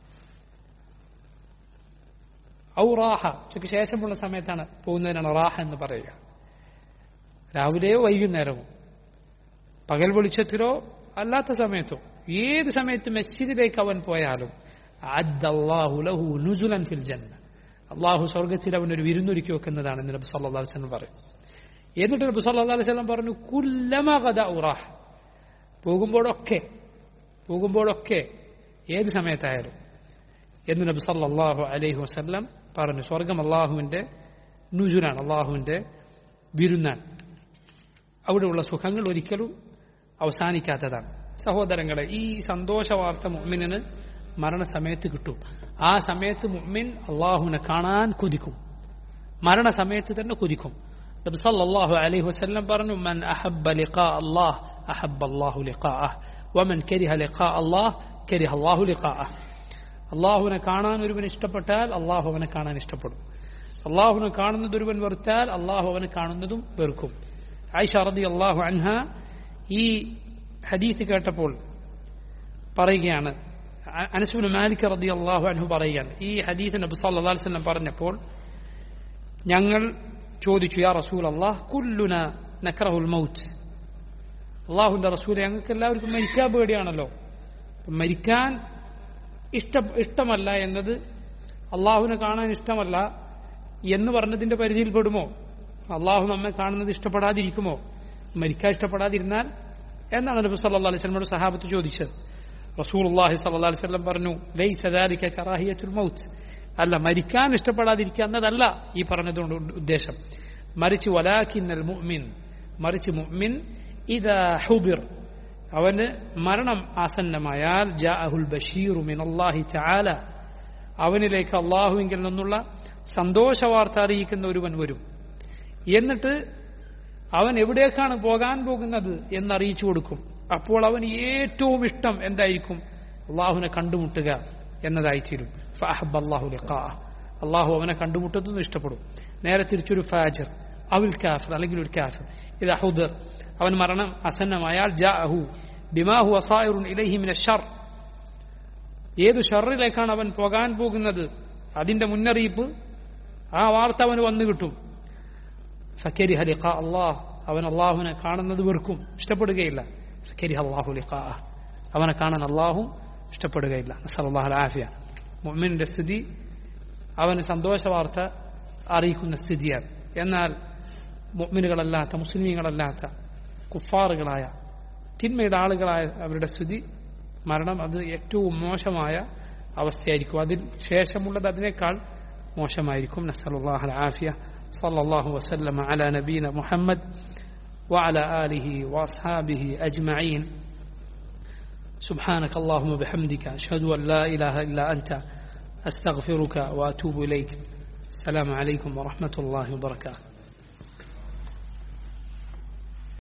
[SPEAKER 1] ഔ റാഹ ഉച്ചയ്ക്ക് ശേഷമുള്ള സമയത്താണ് പോകുന്നതിനാണ് റാഹ എന്ന് പറയുക രാവിലെയോ വൈകുന്നേരമോ പകൽ വെളിച്ചത്തിലോ അല്ലാത്ത സമയത്തോ ഏത് സമയത്ത് മസ്ജിദിലേക്ക് അവൻ പോയാലും അദ്ദല്ലാഹു ലഹു നുസുലൻ ഫിൽ ജന്ന അള്ളാഹു സ്വർഗത്തിൽ അവൻ ഒരു വിരുന്നൊരുക്കി വെക്കുന്നതാണ് നബി സല്ലല്ലാഹു അലൈഹി വസല്ലം പറയും എന്നിട്ട് നബി സല്ലല്ലാഹു അലൈഹി വസല്ലം പറഞ്ഞു കുല്ലമ ഗദ ഉറാഹ് പോകുമ്പോഴൊക്കെ പോകുമ്പോഴൊക്കെ ഏത് സമയത്തായാലും എന്ന് നബി സല്ലല്ലാഹു അലൈഹി വസല്ലം പറഞ്ഞു സ്വർഗം അള്ളാഹുവിന്റെ നുജുനാണ് അള്ളാഹുവിന്റെ വിരുന്നാണ് അവിടെയുള്ള സുഖങ്ങൾ ഒരിക്കലും അവസാനിക്കാത്തതാണ് സഹോദരങ്ങളെ ഈ സന്തോഷ വാർത്ത മുഅ്മിനിന് മരണസമയത്ത് കിട്ടും ആ സമയത്ത് മുഅ്മിൻ അള്ളാഹുവിനെ കാണാൻ കൊതിക്കും മരണസമയത്ത് തന്നെ കൊതിക്കും നബി സല്ലല്ലാഹു അലൈഹി വസല്ലം പറഞ്ഞു മൻ അഹബ്ബ ലിഖാ അല്ലാഹ് അഹബ്ബ അല്ലാഹു ലിഖാഅഹ് വമൻ കരിഹ ലിഖാ അല്ലാഹ് കരിഹ അല്ലാഹു ലിഖാഅഹ് അള്ളാഹുവിനെ കാണാൻ ഒരുവൻ ഇഷ്ടപ്പെട്ടാൽ അള്ളാഹു അവനെ കാണാൻ ഇഷ്ടപ്പെടും അള്ളാഹുവിനെ കാണുന്നത് ഒരുവൻ വെറുത്താൽ അള്ളാഹു അവനെ കാണുന്നതും വെറുക്കും ആയിഷ റതി അള്ളാഹു അൻഹ ഈ ഹദീസ് കേട്ടപ്പോൾ പറയുകയാണ് അനസുബിന് മാലിക് റതി അള്ളാഹു അൻഹു പറയുകയാണ് ഈ ഹദീസ് നബി സല്ലല്ലാഹു അലൈഹി വസല്ലം പറഞ്ഞപ്പോൾ ഞങ്ങൾ ചോദിച്ചു യാ റസൂൽ അള്ളാഹ് കുല്ലുന നക്രഹുൽ മൗത്ത് അള്ളാഹുന്റെ റസൂലെ ഞങ്ങൾക്ക് എല്ലാവർക്കും മരിക്കാൻ പേടിയാണല്ലോ മരിക്കാൻ ഇഷ്ട ഇഷ്ടമല്ല എന്നത് അള്ളാഹുവിനെ കാണാൻ ഇഷ്ടമല്ല എന്ന് പറഞ്ഞതിന്റെ പരിധിയിൽ പെടുമോ അള്ളാഹു നമ്മെ കാണുന്നത് ഇഷ്ടപ്പെടാതിരിക്കുമോ മരിക്കാൻ ഇഷ്ടപ്പെടാതിരുന്നാൽ എന്നാണ് നബി സല്ലല്ലാഹു അലൈഹി വസല്ലമയുടെ സഹാബത്ത് ചോദിച്ചത് റസൂൽ അള്ളാഹി സല്ലല്ലാഹു അലൈഹി വസല്ലം പറഞ്ഞു ലൈസ ദാലിക കറാഹിയത്തുൽ മൗത്ത് അല്ല മരിക്കാൻ ഇഷ്ടപ്പെടാതിരിക്കുക എന്നതല്ല ഈ പറഞ്ഞതുകൊണ്ട് ഉദ്ദേശം മറിച്ച് വലാക്കിന്നൽ മുഅ്മിൻ മറിച്ച് മുഅ്മിൻ ഇദാ ഹുബിർ അവന് മരണം ആസന്നമായാൽ ജാഅഹുൽ ബഷീറു മിനല്ലാഹി തആല അവനിലേക്ക് അള്ളാഹുവിങ്കിൽ നിന്നുള്ള സന്തോഷ വാർത്ത അറിയിക്കുന്ന ഒരുവൻ വരും എന്നിട്ട് അവൻ എവിടേക്കാണ് പോകാൻ പോകുന്നത് എന്നറിയിച്ചു കൊടുക്കും അപ്പോൾ അവൻ ഏറ്റവും ഇഷ്ടം എന്തായിരിക്കും അള്ളാഹുവിനെ കണ്ടുമുട്ടുക എന്നതായിത്തീരും ഫഅഹബ് അള്ളാഹു ലിഖാ അള്ളാഹു അവനെ കണ്ടുമുട്ടുന്നതും ഇഷ്ടപ്പെടും നേരെ തിരിച്ചൊരു ഫാജർ അവിൽ കാഫർ അല്ലെങ്കിൽ ഒരു കാഫർ ഇത് അഹുദർ അവൻ മരണം അസന്നമായാൽ ജാഅഹു ബിമാഹു അസായിറുൻ ഇലൈഹി മിന ഷർ ഏത് ഷറിലേക്കാണ് അവൻ പോകാൻ പോകുന്നത് അതിന്റെ മുന്നറിയിപ്പ് ആ വാർത്ത അവന് വന്നു കിട്ടും ഫക്കരി ഹലിഖ അള്ളാഹ് അവൻ അള്ളാഹുവിനെ കാണുന്നത് വെറുക്കും ഇഷ്ടപ്പെടുകയില്ല ഫക്കരി അള്ളാഹു ലിഖാ അവനെ കാണാൻ അള്ളാഹും ഇഷ്ടപ്പെടുകയില്ല നസലാഹു ആഫിയ മുഅ്മിന്റെ സ്ഥിതി അവന് സന്തോഷ വാർത്ത അറിയിക്കുന്ന സ്ഥിതിയാണ് എന്നാൽ മുഅ്മിനുകളല്ലാത്ത മുസ്ലിമീങ്ങളല്ലാത്ത കുഫാറുകളായ തിന്മയുടെ ആളുകളായ അവരുടെ സ്ഥിതി മരണം അത് ഏറ്റവും മോശമായ അവസ്ഥയായിരിക്കും അതിൽ ശേഷമുള്ളത് അതിനേക്കാൾ മോശമായിരിക്കും നസലുല്ലാഹ് ആഫിയ സല്ലല്ലാഹു വസല്ലമ അല നബീന മുഹമ്മദ് وعلى آله وأصحابه أجمعين سبحانك اللهم وبحمدك أشهد أن لا إله إلا أنت أستغفرك وأتوب إليك السلام عليكم ورحمة الله وبركاته